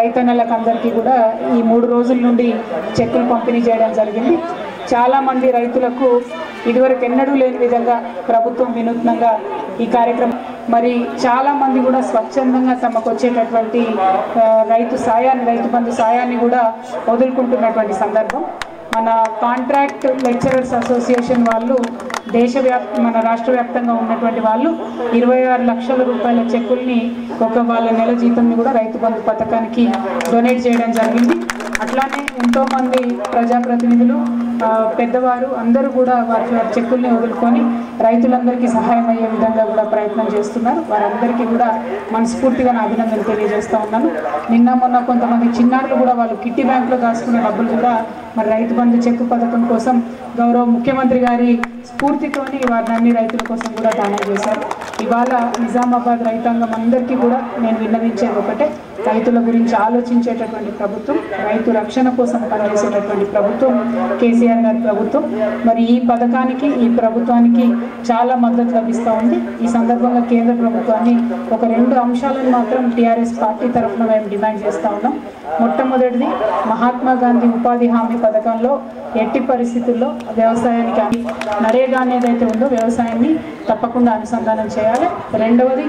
రైతన్నలకు అందరికీ కూడా ఈ మూడు రోజుల నుండి చెక్కులు పంపిణీ చేయడం జరిగింది చాలామంది రైతులకు ఇదివరకు ఎన్నడూ లేని విధంగా ప్రభుత్వం వినూత్నంగా ఈ కార్యక్రమం మరి చాలామంది కూడా స్వచ్ఛందంగా తమకు వచ్చేటటువంటి ఆ, రైతు సాయాన్ని రైతు బంధు సాయాన్ని కూడా వదులుకుంటున్నటువంటి సందర్భం మన కాంట్రాక్ట్ లెక్చరర్స్ అసోసియేషన్ వాళ్ళు దేశవ్యాప్త మన రాష్ట్ర వ్యాప్తంగా ఉన్నటువంటి వాళ్ళు ఇరవై ఆరు లక్షల రూపాయల చెక్కుల్ని ఒక వాళ్ళ నెల జీతంని కూడా రైతు బంధు పథకానికి డొనేట్ చేయడం జరిగింది అట్లానే ఎంతోమంది ప్రజాప్రతినిధులు ఆ, పెద్దవారు అందరూ కూడా వారి వారి చెక్కుల్ని వదులుకొని రైతులందరికీ సహాయం అయ్యే విధంగా కూడా ప్రయత్నం చేస్తున్నారు వారందరికీ కూడా మనస్ఫూర్తిగా నా అభినందనలు తెలియజేస్తా ఉన్నాను నిన్న మొన్న కొంతమంది చిన్నారులు కూడా వాళ్ళు కిట్టి బ్యాంకులో దాచుకున్న డబ్బులు కూడా మరి రైతు బంధు చెక్కు పథకం కోసం గౌరవ ముఖ్యమంత్రి గారి స్ఫూర్తితోని వారిని అన్ని రైతుల కోసం కూడా దానం చేశారు ఇవాళ నిజామాబాద్ రైతాంగం అందరికీ కూడా నేను విన్నవించేది ఒకటే రైతుల గురించి ఆలోచించేటటువంటి ప్రభుత్వం రైతు రక్షణ కోసం పనిచేసేటటువంటి ప్రభుత్వం కేసీఆర్ గారి ప్రభుత్వం మరి ఈ పథకానికి ఈ ప్రభుత్వానికి చాలా మద్దతు లభిస్తూ ఉంది ఈ సందర్భంగా కేంద్ర ప్రభుత్వాన్ని ఒక రెండు అంశాలను మాత్రం టీఆర్ఎస్ పార్టీ తరఫున మేము డిమాండ్ చేస్తూ ఉన్నాం మొట్టమొదటిది మహాత్మా గాంధీ ఉపాధి హామీ పథకంలో ఎట్టి పరిస్థితుల్లో వ్యవసాయానికి నరేగా అనేది అయితే ఉందో వ్యవసాయాన్ని తప్పకుండా అనుసంధానం చేయాలి రెండవది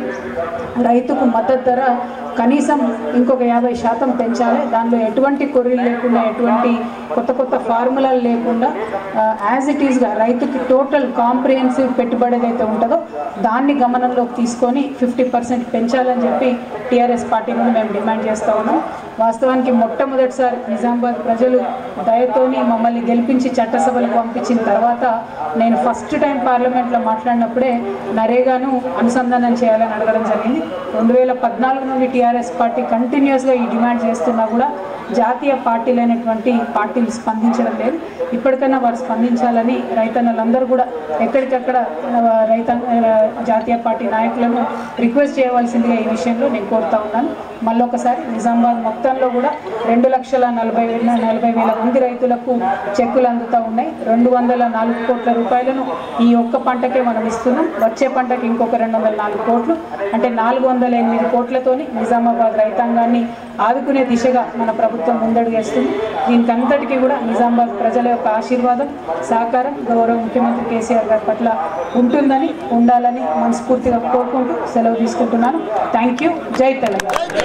రైతుకు మద్దతు ధర కనీసం ఇంకొక యాభై శాతం పెంచాలి దానిలో ఎటువంటి కొర్రీలు లేకుండా ఎటువంటి కొత్త కొత్త ఫార్ములాలు లేకుండా యాజ్ ఇట్ ఈస్గా రైతుకి టోటల్ కాంప్రిహెన్సివ్ పెట్టుబడి ఏదైతే ఉంటుందో దాన్ని గమనంలోకి తీసుకొని ఫిఫ్టీ పర్సెంట్ పెంచాలని చెప్పి టీఆర్ఎస్ పార్టీ నుండి మేము డిమాండ్ చేస్తూ ఉన్నాం వాస్తవానికి మొట్టమొదటిసారి నిజామాబాద్ ప్రజలు దయతోని మమ్మల్ని గెలిపించి చట్టసభలకు పంపించిన తర్వాత నేను ఫస్ట్ టైం పార్లమెంట్లో మాట్లాడినప్పుడే నరేగాను అనుసంధానం చేయాలని అడగడం జరిగింది రెండు వేల పద్నాలుగు నుండి టీఆర్ఎస్ పార్టీ కంటిన్యూస్గా ఈ డిమాండ్ చేస్తున్నా కూడా జాతీయ పార్టీలైనటువంటి పార్టీలు స్పందించడం లేదు ఇప్పటికైనా వారు స్పందించాలని రైతన్నలందరూ కూడా ఎక్కడికక్కడ ఆ, రైతాంగ ఆ, జాతీయ పార్టీ నాయకులను రిక్వెస్ట్ చేయవలసిందిగా ఈ విషయంలో నేను కోరుతా ఉన్నాను మళ్ళొకసారి నిజామాబాద్ మొత్తంలో కూడా రెండు లక్షల నలభై వేల నలభై వేల మంది రైతులకు చెక్కులు అందుతూ ఉన్నాయి రెండు వందల నాలుగు కోట్ల రూపాయలను ఈ ఒక్క పంటకే మనం ఇస్తున్నాం వచ్చే పంటకి ఇంకొక రెండు వందల నాలుగు కోట్లు అంటే నాలుగు వందల ఎనిమిది కోట్లతోని నిజామాబాద్ రైతాంగాన్ని ఆదుకునే దిశగా మన ప్రభుత్వం ముందడుగేస్తుంది దీనికి అంతటికీ కూడా నిజామాబాద్ ప్రజల యొక్క ఆశీర్వాదం సహకారం గౌరవ ముఖ్యమంత్రి కేసీఆర్ గారి పట్ల ఉంటుందని ఉండాలని మనస్ఫూర్తిగా కోరుకుంటూ సెలవు తీసుకుంటున్నాను థ్యాంక్ యూ జై తెలంగాణ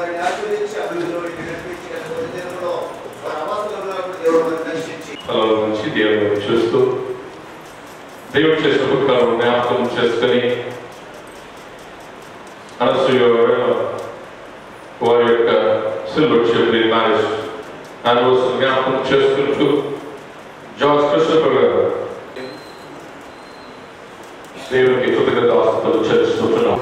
వారిని ఆశీర్వదించి అభివృద్ధిలోకి నడిపించి అటువంటి దినంలో వారి అవాసంలో దేవుడు వారిని దర్శించి స్థలాల నుంచి దేవుని చూస్తూ దేవుడు చేసిన ఉపకారం జ్ఞాపకం చేసుకొని అనసూయ వారి యొక్క సిల్వర్ షిప్లీ మ్యారేజ్ యానివర్సరీ జ్ఞాపకం చేసుకుంటూ జార్జ్ కృష్ణప్ప గారు దేవునికి కృతజ్ఞత ఆస్తులు చేస్తున్నాం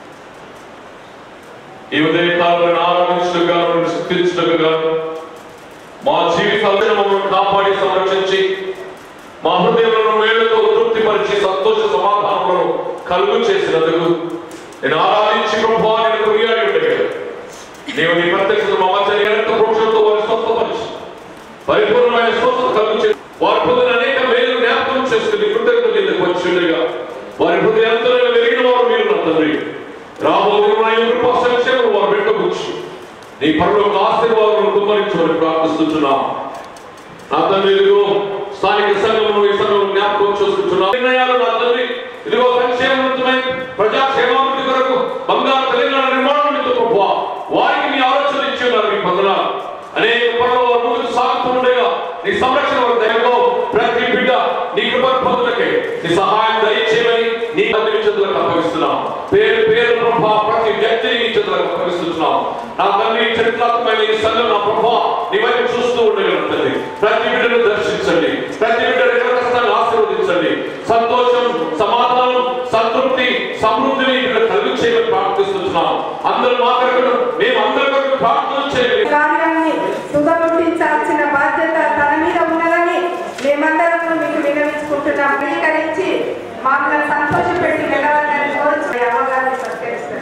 ఈ ఉదయ కాలంలో ఆరాధించగా స్థితించగా మా జీవితాలను మమ్మల్ని కాపాడి సంరక్షించి మా హృదయంలో మేలుతో తృప్తిపరిచి సంతోష సమాధానములను కలుగు చేసినందుకు నేను ఆరాధించి ప్రభావ నేను కొనియాడి ఉండగా నీవు నీ ప్రత్యక్షత మా మధ్య నిరంతర పురుషులతో వారి స్వస్థపరిచి పరిపూర్ణమైన స్వస్థత కలుగు చేసి వారి పొందిన అనేక మేలు జ్ఞాపకం చేసుకుని కృతజ్ఞత ఎందుకు వచ్చి ఉండగా వారి హృదయంతో వెలిగిన వారు మీరు నా తండ్రి రాబోతున్న కృపా సంక్షేమం వారు వెంటబుచ్చు నీ పనులకు ఆశీర్వాదాలను కుమ్మరించమని ప్రార్థిస్తున్నాం నా తండ్రి ఇదిగో స్థానిక సంఘమును ఈ సంఘం జ్ఞాపకం చేసుకుంటున్నాం నిర్ణయాలు నా తండ్రి ఇదిగో సంక్షేమవంతమైన ప్రజాక్షేమాభివృద్ధి కొరకు బంగారు తెలంగాణ నిర్మాణం నిమిత్తం ప్రభువా వారికి మీ ఆలోచన ఇచ్చి ఉన్నారు మీ పొందన అనేక పనులు వారు ముందుకు సాగుతుండగా నీ సంరక్షణ వారి దయతో ప్రతి బిడ్డ నీ కృపను పొందుటకే నీ సహాయం దయచేయమని నీ తండ్రి చేతులకు అప్పగిస్తున్నాం పేరు పేరు ప్రభా ప్రతి వ్యక్తిని నీ చేతులకు అప్పగిస్తున్నాం నా తండ్రి చరిత్రాత్మకమైన ఈ సంఘం నా ప్రభా నీ వైపు చూస్తూ ఉండగలను తండ్రి ప్రతి బిడ్డను దర్శించండి ప్రతి బిడ్డ రెక్కల కష్టాన్ని ఆశీర్వదించండి సంతోషం సమాధానం సంతృప్తి సమృద్ధిని ఇక్కడ కలుగు చేయమని ప్రార్థిస్తున్నాం అందరూ మా కొరకు మేము అందరి కొరకు ప్రార్థన చేయండి కార్యాన్ని సుగముట్టించాల్సిన బాధ్యత తన మీద ఉన్నదని మేమందరం మీకు విన్నవించుకుంటున్నాం అంగీకరించి మమ్మల్ని సంతోషపెట్టి వెళ్ళాలని కోరుచు అవగాహన సత్కరిస్తారు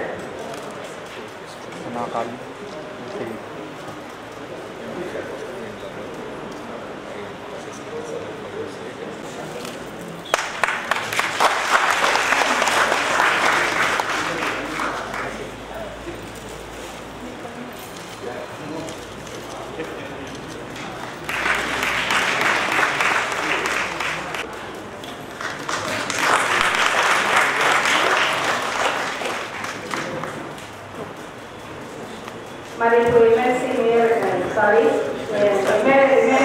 మరి ఇప్పుడు MLC mayor sorry MLA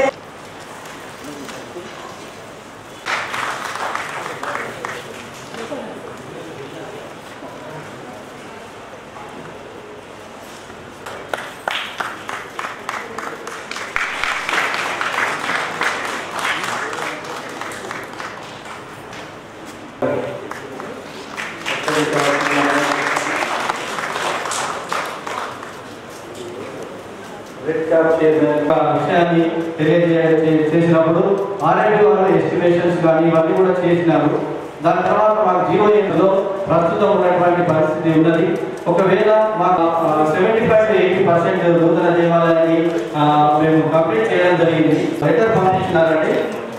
Red Cross chairman ఒక విషయాన్ని తెలియజేయ చే- చేసినప్పుడు ఆర్ఐడి వాళ్ళు ఎస్టిమేషన్స్ కానీ ఇవన్నీ కూడా చేసినారు దాని తర్వాత మాకు జీరో ఎయిట్లో ప్రస్తుతం ఉన్నటువంటి పరిస్థితి ఉన్నది ఒకవేళ మాకు seventy five to eighty percent నూతన దేవాలయాన్ని ఆ, మేము కంప్లీట్ చేయడం జరిగింది లెటర్ పంపించినారండి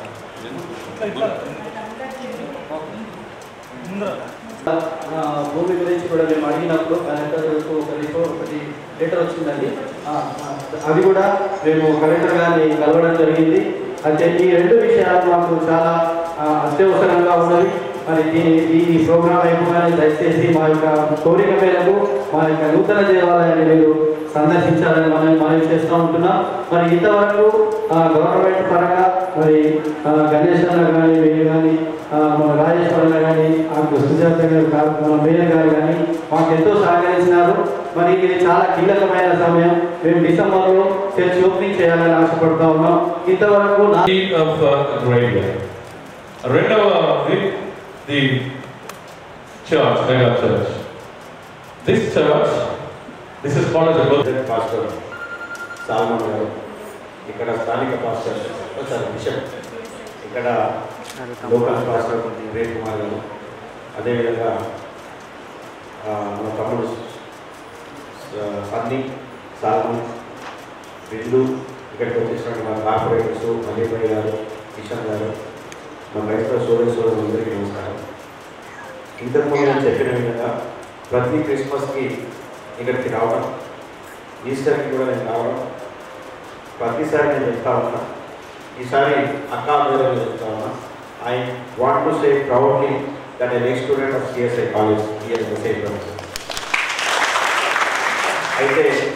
ఆ, భూమి గురించి కూడా మేము అడిగినప్పుడు కలెక్టర్ ఒక రిపోర్ట్ ఒకటి లెటర్ వచ్చిందండి ఆ, ఆ, అది కూడా మేము కలెక్టర్ గారిని కలవడం జరిగింది అయితే ఈ రెండు విషయాలు మాకు చాలా ఆ, అత్యవసరంగా ఉన్నది మరి దీని ఈ ప్రోగ్రామ్ అయిపోగానే దయచేసి మా యొక్క కోరిక మేరకు మా యొక్క నూతన దేవాలయాన్ని మీరు సందర్శించాలని మనం మనం చేస్తూ ఉంటున్నాం మరి ఇంతవరకు ఆ, గవర్నమెంట్ పరంగా మరి ఆ, గణేష్ అన్న కానీ మీరు కానీ ఆ, మన రాజేశ్వరన్న కానీ ఆ సుజాత గారు కా- మన మేయర్ గారు కానీ మాకు ఎంతో సహకరించినారు మరి ఇది చాలా కీలకమైన సమయం మేము డిసెంబర్లో చర్చ్ ఓపెనింగ్ చేయాలని ఆశపడుతూ ఉన్నాం ఇంతవరకు నా Seat of uh, Arabia. రెండవ the church, mega church. This church, this is called as a birth. President pastor Solomon garu ఇక్కడ స్థానిక పాస్టర్ సార్ బిషప్ ఇక్కడ లోకల్ పాస్టర్ ప్రేమ్ కుమార్ గారు అదేవిధంగా ఆ, మన తమ్ముడు స- సన్నీ సాల్మన్ బిందు ఇక్కడికి వచ్చేసినటువంటి మా కార్పొరేటర్స్ మల్లిపల్లి గారు కిషన్ గారు మా క్రైస్తవ సోదరి సోదరులందరికీ నమస్కారం ఇంతకుముందు నేను చెప్పిన విధంగా ప్రతి క్రిస్మస్కి ఇక్కడికి రావడం ఈస్టర్కి కూడా నేను రావడం ప్రతిసారి నేను చెప్తా ఉన్నా ఈసారి అక్క మీద నేను చెప్తా ఉన్నా I want to say proudly that an ex student of CSI college year same అయితే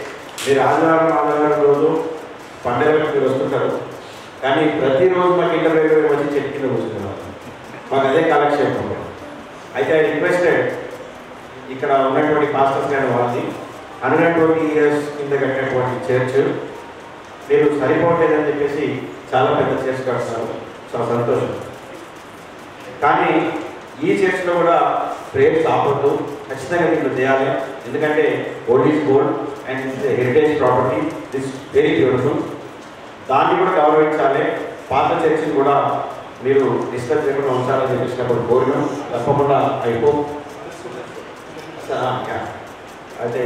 మీరు ఆదివారం ఆదివారం రోజు పండుగలకు మీరు వస్తుంటారు కానీ ప్రతిరోజు మాకు ఇంటర్వ్యూ వచ్చి చెట్టు కింద కూర్చుంటున్నారు మాకు అదే కాలక్షేపం అయితే ఐ రిక్వెస్టెడ్ ఇక్కడ ఉన్నటువంటి పాస్టర్స్ గారి వాళ్ళని హండ్రెడ్ ట్వంటీ ఇయర్స్ కింద కట్టినటువంటి చర్చ్ మీరు సరిపోవట్లేదని చెప్పేసి చాలా పెద్ద చర్చ్ కడుతున్నారు చాలా సంతోషం కానీ ఈ చర్చ్లో కూడా ప్రేయర్స్ ఆపొద్దు ఖచ్చితంగా దీంట్లో చేయాలి ఎందుకంటే old is gold and heritage property this very beautiful దాన్ని కూడా గౌరవించాలి పాత చర్చిని కూడా మీరు డిస్టర్బ్ చేయకుండా ఉంచాలని చెప్పేసినప్పుడు కోరినాం తప్పకుండా ఐ హోప్ అయితే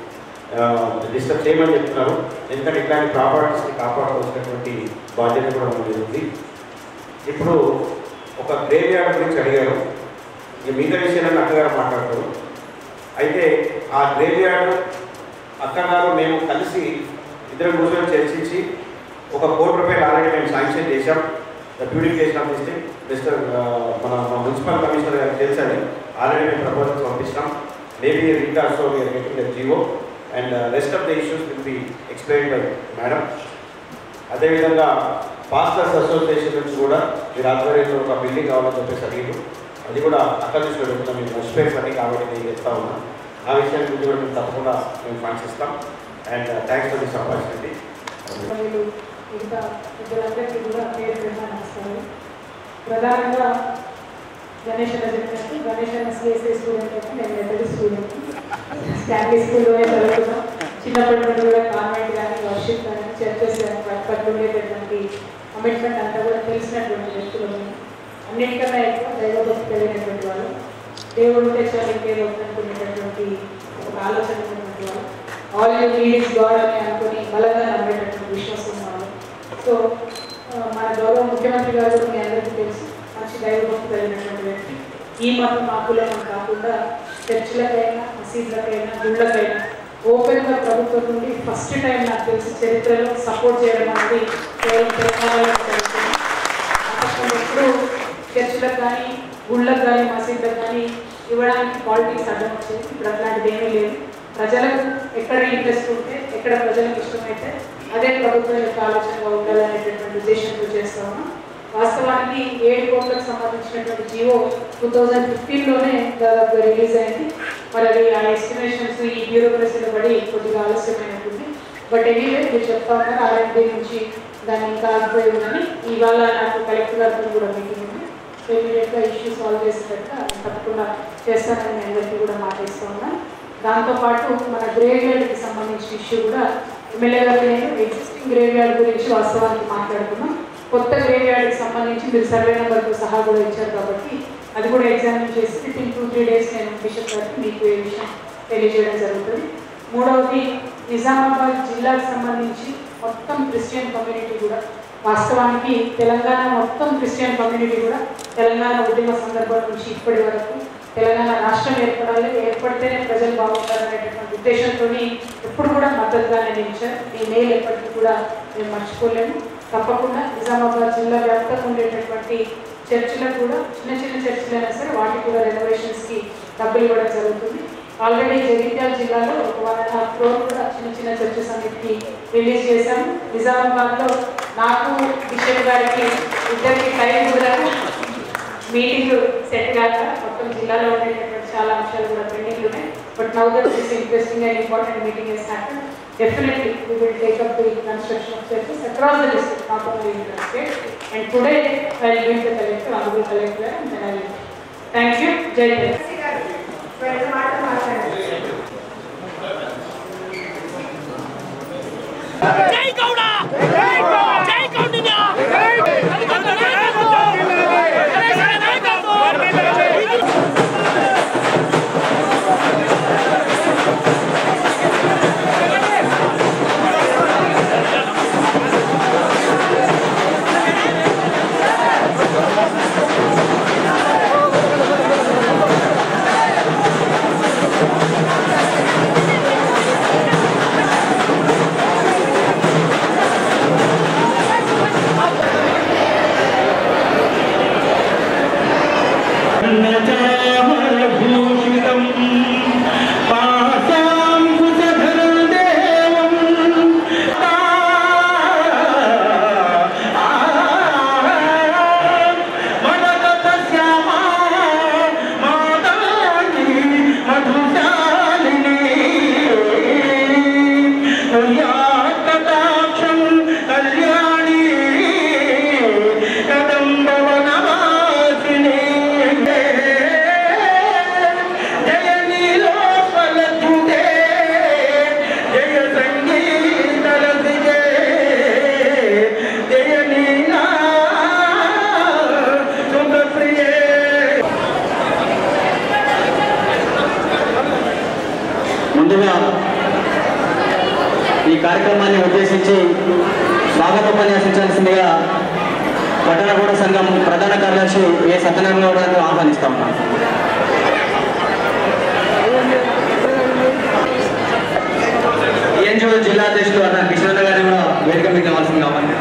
డిస్టర్బ్ చేయమని చెప్తున్నారు ఎందుకంటే ఇట్లాంటి ప్రాపర్టీస్ని కాపాడుకోవాల్సినటువంటి బాధ్యత కూడా మన మీద ఉంది ఇప్పుడు ఒక గ్రేవ్ యార్డ్ గురించి అడిగారు ఇక మిగతా విషయాలను అక్కగారు మాట్లాడతారు అయితే ఆ గ్రేవ్ యార్డ్ అక్కగారు మేము కలిసి ఇద్దరు కూర్చొని చర్చించి ఒక కోటి రూపాయలు ఆల్రెడీ మేము శాంక్షన్ చేశాం the beautification of this thing mister మన మన మున్సిపల్ కమిషనర్ గారికి తెలుసని ఆల్రెడీ మేము ప్రపోజల్స్ పంపిస్తాం maybe ring also we're getting the GO and rest of the issues will be explain by madam అదేవిధంగా పాస్టర్స్ అసోసియేషన్ నుంచి కూడా మీరు ఆధ్వర్యంలో ఒక బిల్డింగ్ కావాలని చెప్పేసి అడిగారు అది కూడా అక్కడ నుంచి అడుగుతున్నాం మేము మర్చిపోయి పని కాబట్టి నేను చెప్తా ఉన్నా ఆ విషయాన్ని గురించి కూడా మేము తప్పకుండా మేము ఫండ్స్ ఇస్తాం and thanks for this opportunity మరియు ఇంకా ఇద్దరందరికీ కూడా పేరు పేరున నమస్కారం ప్రధానంగా గణేష్ అన్న చెప్పినట్టు గణేష్ అన్న సిఎస్ఐ స్టూడెంట్ అయితే నేను మెథడ్ స్టూడెంట్ స్టాన్లీ స్కూల్లోనే చదువుతున్నాం చిన్నప్పటి నుండి కూడా కాన్వెంట్ కానీ వర్షిప్ కానీ చర్చెస్ కానీ వాటి పట్ల ఉండేటటువంటి కమిట్మెంట్ అంతా కూడా తెలిసినటువంటి వ్యక్తులు మేము. అన్నిటికన్నా ఎక్కువ దైవభక్తి కలిగినటువంటి వాళ్ళు దేవుడు ఉంటే చాలా ఇంకేదో అనుకునేటటువంటి ఒక ఆలోచన ఉన్నటువంటి వాళ్ళు all you need is God అని అనుకుని బలంగా నమ్మేటటువంటి విశ్వాసం వాళ్ళు సో ఆ, మన గౌరవ ముఖ్యమంత్రి గారు కూడా మీ అందరికీ తెలుసు మంచి దైవభక్తి కలిగినటువంటి వ్యక్తి ఈ మతం మా కులం అని కాకుండా చర్చిలకైనా మసీదులకైనా గుళ్ళకైనా ఓపెన్గా ప్రభుత్వం నుండి ఫస్ట్ టైం నాకు తెలిసి చరిత్రలో సపోర్ట్ చేయడం అనేది కేవలం తెలంగాణలో జరుగుతుంది అసలు ఎప్పుడు చర్చిలకు కానీ గుళ్ళకు కానీ మసీదులకు కానీ ఇవ్వడానికి పాలిటిక్స్ అడ్డం వచ్చేది ఇప్పుడు అట్లాంటిది ఏమీ లేదు ప్రజలకు ఎక్కడ ఇంట్రెస్ట్ ఉంటే ఎక్కడ ప్రజలకు ఇష్టమైతే అదే ప్రభుత్వం యొక్క ఆలోచనగా ఉండాలనేటటువంటి ఉద్దేశంతో చేస్తా ఉన్నాం వాస్తవానికి ఏడు కోట్లకు సంబంధించినటువంటి జియో టూ థౌజండ్ ఫిఫ్టీన్లోనే దాదాపుగా రిలీజ్ అయింది మరి అది ఆ ఎస్టిమేషన్స్ ఈ బ్యూరోక్రసీలో పడి కొద్దిగా ఆలస్యమైనట్టుంది బట్ ఎనీవే మీరు చెప్తా ఉన్నారు ఆర్ఎండి నుంచి దాన్ని ఇంకా ఆగిపోయి ఉందని ఇవాళ నాకు కలెక్టర్ గారితో కూడా మీటింగ్ ఉంది సో ఇమీడియట్గా ఇష్యూ సాల్వ్ చేసేటట్టుగా తప్పకుండా చేస్తానని నేను అందరికీ కూడా మాటిస్తూ ఉన్నాను దాంతోపాటు మన గ్రేవ్ యార్డ్కి సంబంధించిన ఇష్యూ కూడా ఎమ్మెల్యే గారు నేను ఎగ్జిస్టింగ్ గ్రేవ్ యార్డ్ గురించి వాస్తవానికి మాట్లాడుకున్నాం కొత్త గ్రేవ్ యార్డ్కి సంబంధించి మీరు సర్వే నెంబర్తో సహా కూడా ఇచ్చారు కాబట్టి అది కూడా ఎగ్జామిన్ చేసి within two three days నేను బిషప్ గారికి మీకు ఏ విషయం తెలియజేయడం జరుగుతుంది మూడవది నిజామాబాద్ జిల్లాకు సంబంధించి మొత్తం క్రిస్టియన్ కమ్యూనిటీ కూడా వాస్తవానికి తెలంగాణ మొత్తం క్రిస్టియన్ కమ్యూనిటీ కూడా తెలంగాణ ఉద్యమ సందర్భం నుంచి ఇప్పటి వరకు తెలంగాణ రాష్ట్రం ఏర్పడాలి ఏర్పడితేనే ప్రజలు బాగుంటారనేటటువంటి ఉద్దేశంతో ఎప్పుడు కూడా మద్దతుగానే నిలిచారు ఈ మేలు ఎప్పటికీ కూడా మేము మర్చిపోలేము తప్పకుండా నిజామాబాద్ జిల్లా వ్యాప్తంగా ఉండేటటువంటి చర్చిలకు కూడా చిన్న చిన్న చర్చిలైనా సరే వాటికి కూడా రెనోవేషన్స్కి డబ్బులు ఇవ్వడం జరుగుతుంది ఆల్రెడీ జగిత్యాల జిల్లాలో ఒక వన్ అండ్ హాఫ్ క్రోర్ కూడా చిన్న చిన్న చర్చెస్ అన్నిటికీ రిలీజ్ చేశాము నిజామాబాద్లో నాకు బిషప్ గారికి ఇద్దరికి టైం కుదరకు మీటింగ్ సెట్ కాక మొత్తం జిల్లాలో ఉండేటటువంటి చాలా అంశాలు కూడా పెండింగ్ ఉన్నాయి but now that this interesting and important meeting is happen definitely we will take up the construction of churches across the district, not only in the state. And today, I will meet the collector, honorable collector, and then I will. Thank you, Jai Hind. రెండు మాటలు మాట్లాడండి జై గౌడ జై గౌడ జై కౌండిన్య జై Gowda Thank కటాక్షం కళ్యాణి కదంబవనవాసిని జయ నీలోపల తుడే జయ సంగీత రసికే జయ నీనా సుఖ ప్రియే ముందుగా ఈ కార్యక్రమాన్ని ఉద్దేశించి స్వాగతోపన్యాసించాల్సిందిగా పట్టణగూడ సంఘం ప్రధాన కార్యదర్శి ఏ సత్యనారాయణ గౌడ్ గారిని ఆహ్వానిస్తా ఉన్నాను ఎన్జిఓ జిల్లా అధ్యక్షుడు అన్న కిషోర్ గారిని కూడా వేదిక మీద కావాల్సింది కావాలి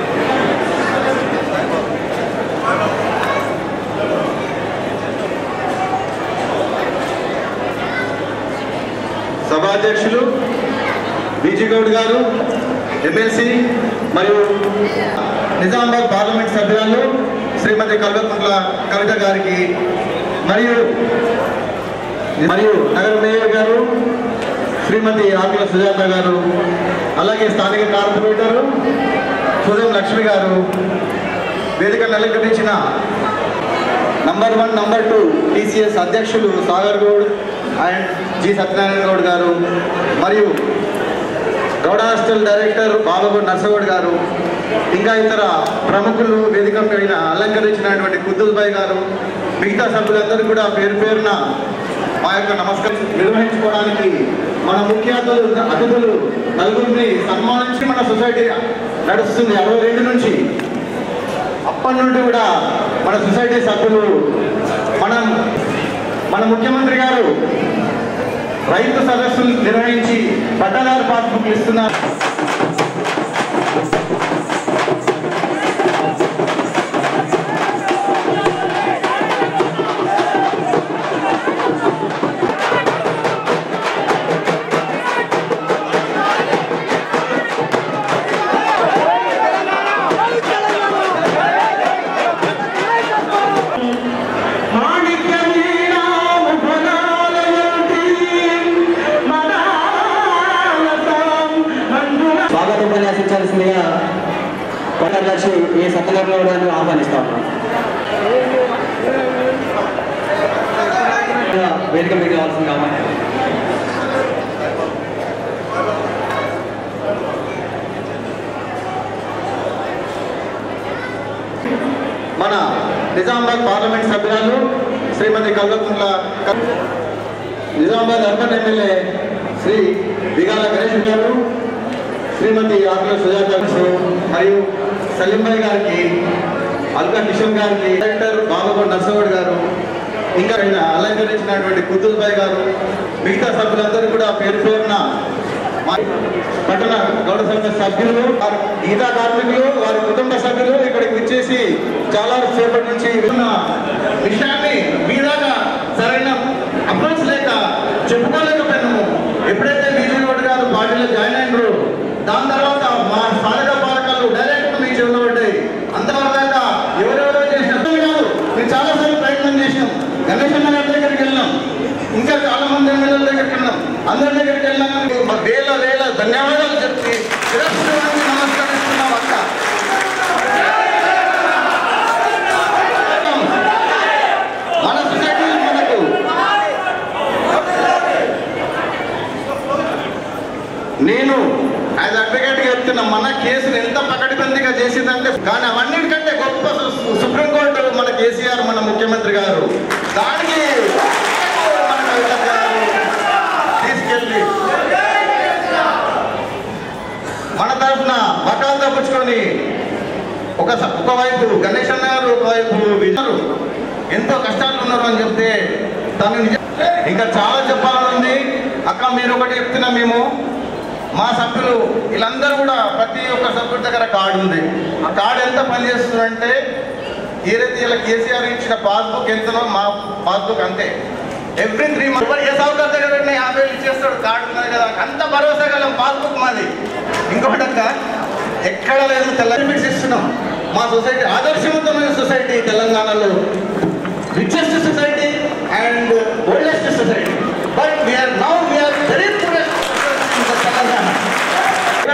సభాధ్యక్షులు బీజీ గౌడ్ గారు ఎమ్మెల్సీ మరియు నిజామాబాద్ పార్లమెంట్ సభ్యురాలు శ్రీమతి కల్వకుంట్ల కవిత గారికి మరియు మరియు నగర మేయర్ గారు శ్రీమతి ఆకుల సుజాత గారు అలాగే స్థానిక కార్పొరేటర్ సుధం లక్ష్మి గారు వేదికను అలంకరించిన number one number two TCS అధ్యక్షులు సాగర్ గౌడ్ అండ్ జి సత్యనారాయణ గౌడ్ గారు మరియు గౌడ హాస్టల్ డైరెక్టర్ బాలగౌడ్ నర్సగౌడ్ గారు ఇంకా ఇతర ప్రముఖులు వేదిక పైన అలంకరించినటువంటి కుద్దుల్బాయ్ గారు మిగతా సభ్యులందరూ కూడా పేరు పేరున మా యొక్క నమస్కారం నిర్వహించుకోవడానికి మన ముఖ్య అతిథులు అతిథులు నలుగురిని సన్మానించి మన సొసైటీ నడుస్తుంది అరవై రెండు నుంచి అప్పటి నుండి కూడా మన సొసైటీ సభ్యులు మనం మన ముఖ్యమంత్రి గారు రైతు సదస్సులు నిర్వహించి పట్టదారు పాస్బుక్ ఇస్తున్నారు స్వాగత ఉపన్యాసించాల్సిందిగా కార్యదర్శి ఏ సత్యనారాయణ గౌడ్ గారిని ఆహ్వానిస్తా ఉన్నాను వేదిక మీద కావాల్సింది కావాలి మన నిజామాబాద్ పార్లమెంట్ సభ్యురాలు శ్రీమతి కల్వకుంట్ల క- నిజామాబాద్ అర్బన్ ఎమ్మెల్యే శ్రీ బిగాల గణేష్ గారు శ్రీమతి ఆకుల సుజాత గారు మరియు సలీంబాయ్ గారికి అల్కా కిషన్ గారికి డైరెక్టర్ బాబగౌడ్ నర్సగౌడ్ గారు ఇంకా ఆయన అలంకరించినటువంటి కుతుల్బాయ్ గారు మిగతా సభ్యులందరూ కూడా పేరు పేరున మా పట్టణ గౌడ సంఘ సభ్యులు వారి గీతా కార్మికులు వారి కుటుంబ సభ్యులు ఇక్కడికి వచ్చేసి చాలా సేపటి నుంచి విన్న విషయాన్ని మీ దాకా సరైన అప్రోచ్ లేక చెప్పుకోలేకపోయినాము ఎప్పుడైతే బీజేపీ గౌడ్ గారు పార్టీలో జాయిన్ అయినారు దాని తర్వాత మా స్థానిక పాలకాలు డైరెక్ట్ మీ చెవిలో పడ్డాయి అంతవరకు దాకా ఎవరెవరో చేసిన అర్థం కాదు మేము చాలాసార్లు ప్రయత్నం చేసినాం గణేష్ అన్న గారి దగ్గరికి వెళ్ళినాం ఇంకా చాలా మంది ఎమ్మెల్యేల దగ్గరికి వెళ్ళినాం అందరి దగ్గరికి వెళ్ళినాం కానీ మా వేల వేల ధన్యవాదాలు చెప్పి శిరస్సువాన్ని నమస్కరిస్తున్నాం అక్క మన సొసైటీ మనకు నేను యాజ్ అడ్వకేట్ చెప్తున్నా మన కేసును ఎంత పకడ్బందీగా చేసిందంటే కానీ అవన్నిటికంటే గొప్ప సు- సుప్రీంకోర్టు మన కేసీఆర్ మన ముఖ్యమంత్రి గారు దానికి మన కవిత గారు తీసుకెళ్ళి మన తరఫున బకాలు తప్పించుకొని ఒక స- ఒకవైపు గణేష్ అన్న గారు ఒకవైపు విజయ్ ఎంతో కష్టాలు ఉన్నారు అని చెప్తే తను నిజ- ఇంకా చాలా చెప్పాలని ఉంది అక్క మీరు ఒకటి చెప్తున్నా మేము మా సభ్యులు వీళ్ళందరూ కూడా ప్రతి ఒక్క సభ్యుడి దగ్గర కార్డు ఉంది ఆ కార్డు ఎంత పనిచేస్తుందంటే ఏదైతే ఇలా కేసీఆర్ ఇచ్చిన పాస్బుక్ ఎంతనో మా పాస్బుక్ అంతే ఎవ్రీ త్రీ మంత్ ఏ సౌకర్యం దగ్గర పెట్టిన యాభై వేలు ఇచ్చేస్తాడు కార్డు ఉన్నది కదా అంత భరోసా గలం పాస్బుక్ మాది ఇంకొకటి అక్క ఎక్కడ లేదు తెల్ల బెనిఫిట్స్ ఇస్తున్నాం మా సొసైటీ ఆదర్శవంతమైన సొసైటీ తెలంగాణలో richest society and oldest society but we're now we're very poorest Telangana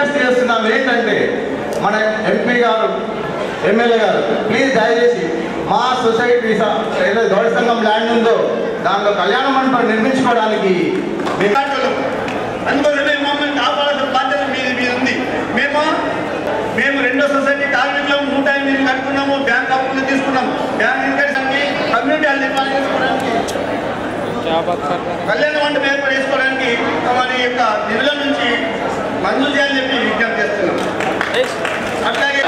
కోరుతున్నాం ఏంటంటే మన ఎంపీ గారు ఎమ్మెల్యే గారు ప్లీజ్ దయచేసి మా సొసైటీ స- ఏదో గౌడ సంఘం ల్యాండ్ ఉందో దాంట్లో కళ్యాణ మండపం నిర్మించుకోవడానికి మేము అందుకోసమే మమ్మల్ని కాపాడాల్సిన బాధ్యత మీది మీద ఉంది మేము మేము రెండో సొసైటీ కార్మికులం నూట ఎనిమిది కట్టుకున్నాము బ్యాంక్ అప్పులు తీసుకున్నాము బ్యాంక్ ఇన్కమ్కి కమ్యూనిటీ హాల్ నిర్మాణం చేసుకోవడానికి కళ్యాణ మండపం ఏర్పాటు చేసుకోవడానికి వారి యొక్క నిధుల నుంచి మంజూరు చేయాలని చెప్పి విజ్ఞప్తి చేస్తున్నాం అట్లాగే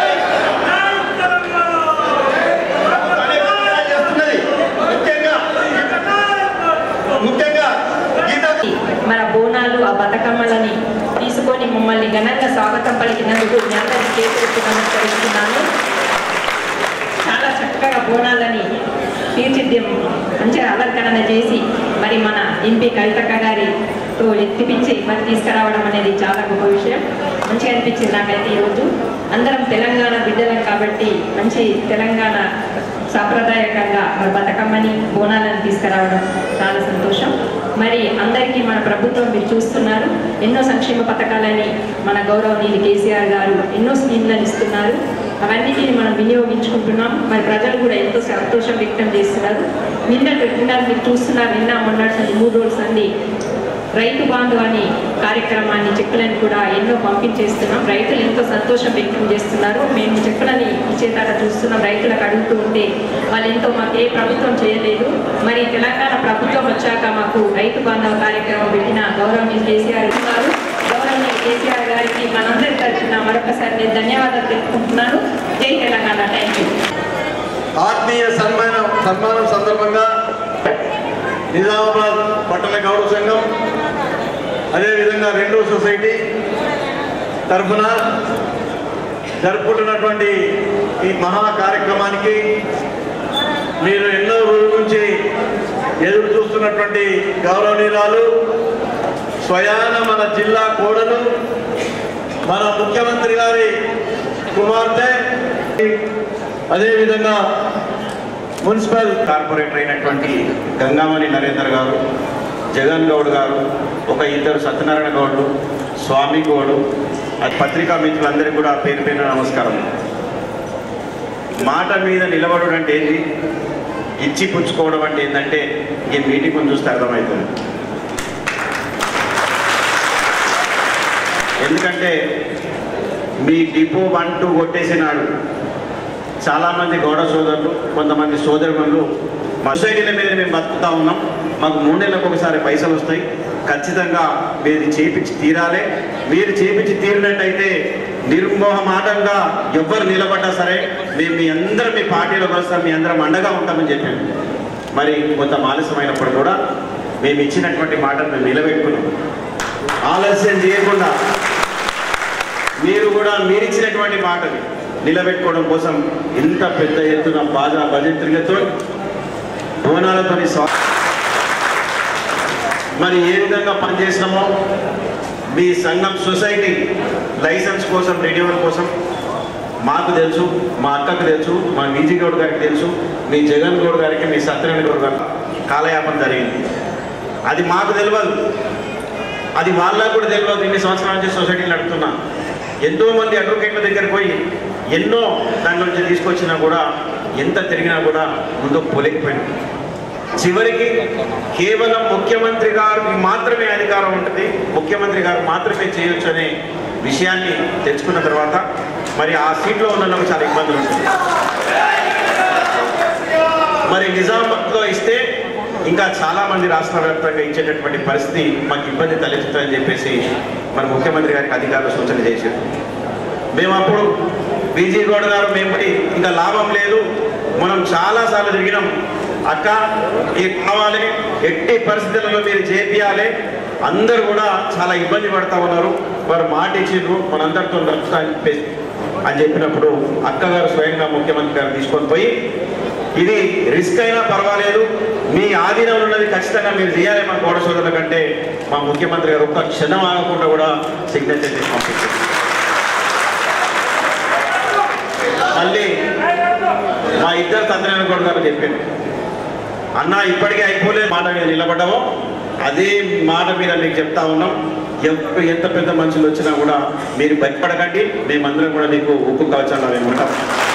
అనేక విషయాలు చేస్తున్నది ముఖ్యంగా ముఖ్యంగా గీత మన బోనాలు ఆ బతుకమ్మలని తీసుకొని మమ్మల్ని ఘనంగా స్వాగతం పలికినందుకు మీ అందరికీ చేతులెత్తి నమస్కరిస్తున్నాను చాలా చక్కగా బోనాలని తీర్చిద్ది మంచిగా అలంకరణ చేసి మరి మన ఎంపీ కవితక్క గారితో ఎత్తిపించి మరి తీసుకురావడం అనేది చాలా గొప్ప విషయం మంచిగా అనిపించింది నాకైతే ఈరోజు అందరం తెలంగాణ బిడ్డలం కాబట్టి మంచి తెలంగాణ సాంప్రదాయకంగా మరి బతుకమ్మని బోనాలను తీసుకురావడం చాలా సంతోషం మరి అందరికీ మన ప్రభుత్వం మీరు చూస్తున్నారు ఎన్నో సంక్షేమ పథకాలని మన గౌరవనీయులు కేసీఆర్ గారు ఎన్నో స్కీమ్లను ఇస్తున్నారు అవన్నిటిని మనం వినియోగించుకుంటున్నాం మరి ప్రజలు కూడా ఎంతో సంతోషం వ్యక్తం చేస్తున్నారు నిన్న నిన్న మీరు చూస్తున్నారు నిన్న మొన్నటి మూడు రోజుల సంది రైతు బాంధు అనే కార్యక్రమాన్ని చెక్కులను కూడా ఎన్నో పంపించేస్తున్నాం రైతులు ఎంతో సంతోషం వ్యక్తం చేస్తున్నారు మేము చెక్కులని ఇచ్చేదాకా చూస్తున్నాం రైతులకు అడుగుతూ ఉంటే వాళ్ళు ఎంతో మాకు ఏ ప్రభుత్వం చేయలేదు మరి తెలంగాణ ప్రభుత్వం వచ్చాక మాకు రైతు బాంధవ కార్యక్రమం పెట్టిన గౌరవనీయులు కేసీఆర్ ఉన్నారు గౌరవనీయులు కేసీఆర్ గారికి మనందరి తరఫున మరొకసారి నేను ధన్యవాదాలు తెలుపుకుంటున్నాను జై తెలంగాణ థ్యాంక్ యూ ఆత్మీయ సన్మానం సన్మానం సందర్భంగా నిజామాబాద్ పట్టణ గౌరవ సంఘం అదేవిధంగా రెండో సొసైటీ తరఫున జరుపుకుంటున్నటువంటి ఈ మహా కార్యక్రమానికి మీరు ఎన్నో రోజుల నుంచి ఎదురు చూస్తున్నటువంటి గౌరవనీయురాలు స్వయాన మన జిల్లా కోడలు మన ముఖ్యమంత్రి గారి కుమార్తె అదేవిధంగా మున్సిపల్ కార్పొరేటర్ అయినటువంటి గంగామణి నరేందర్ గారు జగన్ గౌడ్ గారు ఒక ఇద్దరు సత్యనారాయణ గౌడ్లు స్వామి గౌడు అది పత్రికా మిత్రులందరికీ కూడా పేరు పేరు నమస్కారం మాట మీద నిలబడడం అంటే ఏంటి ఇచ్చి పుచ్చుకోవడం అంటే ఏంటంటే ఈ మీటింగ్ చూస్తే అర్థమవుతుంది ఎందుకంటే మీ డిపో వన్ టూ కొట్టేసినాడు చాలామంది గౌడ సోదరులు కొంతమంది సోదరులు మా సొసైటీల మీద మేము బతుకుతా ఉన్నాం మాకు మూడు నెలలకు ఒకసారి పైసలు వస్తాయి ఖచ్చితంగా మీరు చేపించి తీరాలి మీరు చేపించి తీరినట్టయితే నిర్మోహమాటంగా ఎవ్వరు నిలబడ్డా సరే మేము మీ అందరం మీ పార్టీలో కలుస్తాం మీ అందరం అండగా ఉంటామని చెప్పాను మరి కొంత ఆలస్యమైనప్పుడు కూడా మేము ఇచ్చినటువంటి మాటను మేము నిలబెట్టుకున్నాం ఆలస్యం చేయకుండా మీరు కూడా మీరు ఇచ్చినటువంటి మాటని నిలబెట్టుకోవడం కోసం ఇంత పెద్ద ఎత్తున బాజా భజంత్రికతో బోనాలతో స్వా- మరి ఏ విధంగా పనిచేసినామో మీ సంఘం సొసైటీ లైసెన్స్ కోసం రెన్యువల్ కోసం మాకు తెలుసు మా అక్కకు తెలుసు మా విజీ గౌడ్ గారికి తెలుసు మీ జగన్ గౌడ్ గారికి మీ సత్యనారాయణ గౌడ్ గారికి కాలయాపన జరిగింది అది మాకు తెలియదు అది వాళ్ళకు కూడా తెలియదు ఇన్ని సంవత్సరాల నుంచి సొసైటీని నడుపుతున్నా ఎంతో మంది అడ్వకేట్ల దగ్గరికి పోయి ఎన్నో దాని నుంచి తీసుకొచ్చినా కూడా ఎంత తిరిగినా కూడా ముందుకు పోలేకపోయింది చివరికి కేవలం ముఖ్యమంత్రి గారికి మాత్రమే అధికారం ఉంటుంది ముఖ్యమంత్రి గారు మాత్రమే చేయొచ్చు అనే విషయాన్ని తెచ్చుకున్న తర్వాత మరి ఆ సీట్లో ఉన్న వాళ్ళకు చాలా ఇబ్బందులు ఉంటుంది మరి నిజామాబాద్లో ఇస్తే ఇంకా చాలా మంది రాష్ట్ర వ్యాప్తంగా ఇచ్చేటటువంటి పరిస్థితి మాకు ఇబ్బంది తలెత్తుతుందని చెప్పేసి మరి ముఖ్యమంత్రి గారికి అధికారులు సూచన చేశారు మేము అప్పుడు బీజీ గౌడ్ గారు మేము పోయి ఇంకా లాభం లేదు మనం చాలాసార్లు తిరిగినాం అక్క ఇది కావాలి ఎట్టి పరిస్థితులలో మీరు చేపియాలి అందరూ కూడా చాలా ఇబ్బంది పడతా ఉన్నారు వారు మాట ఇచ్చిండ్రు మనందరితో నడుపుతా అని చెప్పేసి అని చెప్పినప్పుడు అక్కగారు స్వయంగా ముఖ్యమంత్రి గారు తీసుకొని పోయి ఇది రిస్క్ అయినా పర్వాలేదు మీ ఆధీనంలో ఉన్నది ఖచ్చితంగా మీరు చేయాలి మా కోడ సోదరుల కంటే మా ముఖ్యమంత్రి గారు ఒక్క క్షణం ఆగకుండా కూడా సిగ్నేచర్ చేసి పంపించారు మళ్ళీ మా ఇద్దరు తండ్రి కూడా గారు చెప్పాను అన్న ఇప్పటికే అయిపోలేదు మాట మీద నిలబడ్డాము అదే మాట మీద మీకు చెప్తా ఉన్నాం ఎవరు ఎంత పెద్ద మనుషులు వచ్చినా కూడా మీరు భయపడకండి మేమందరం కూడా మీకు ఉక్కు కవచాలు మేము ఉంటాం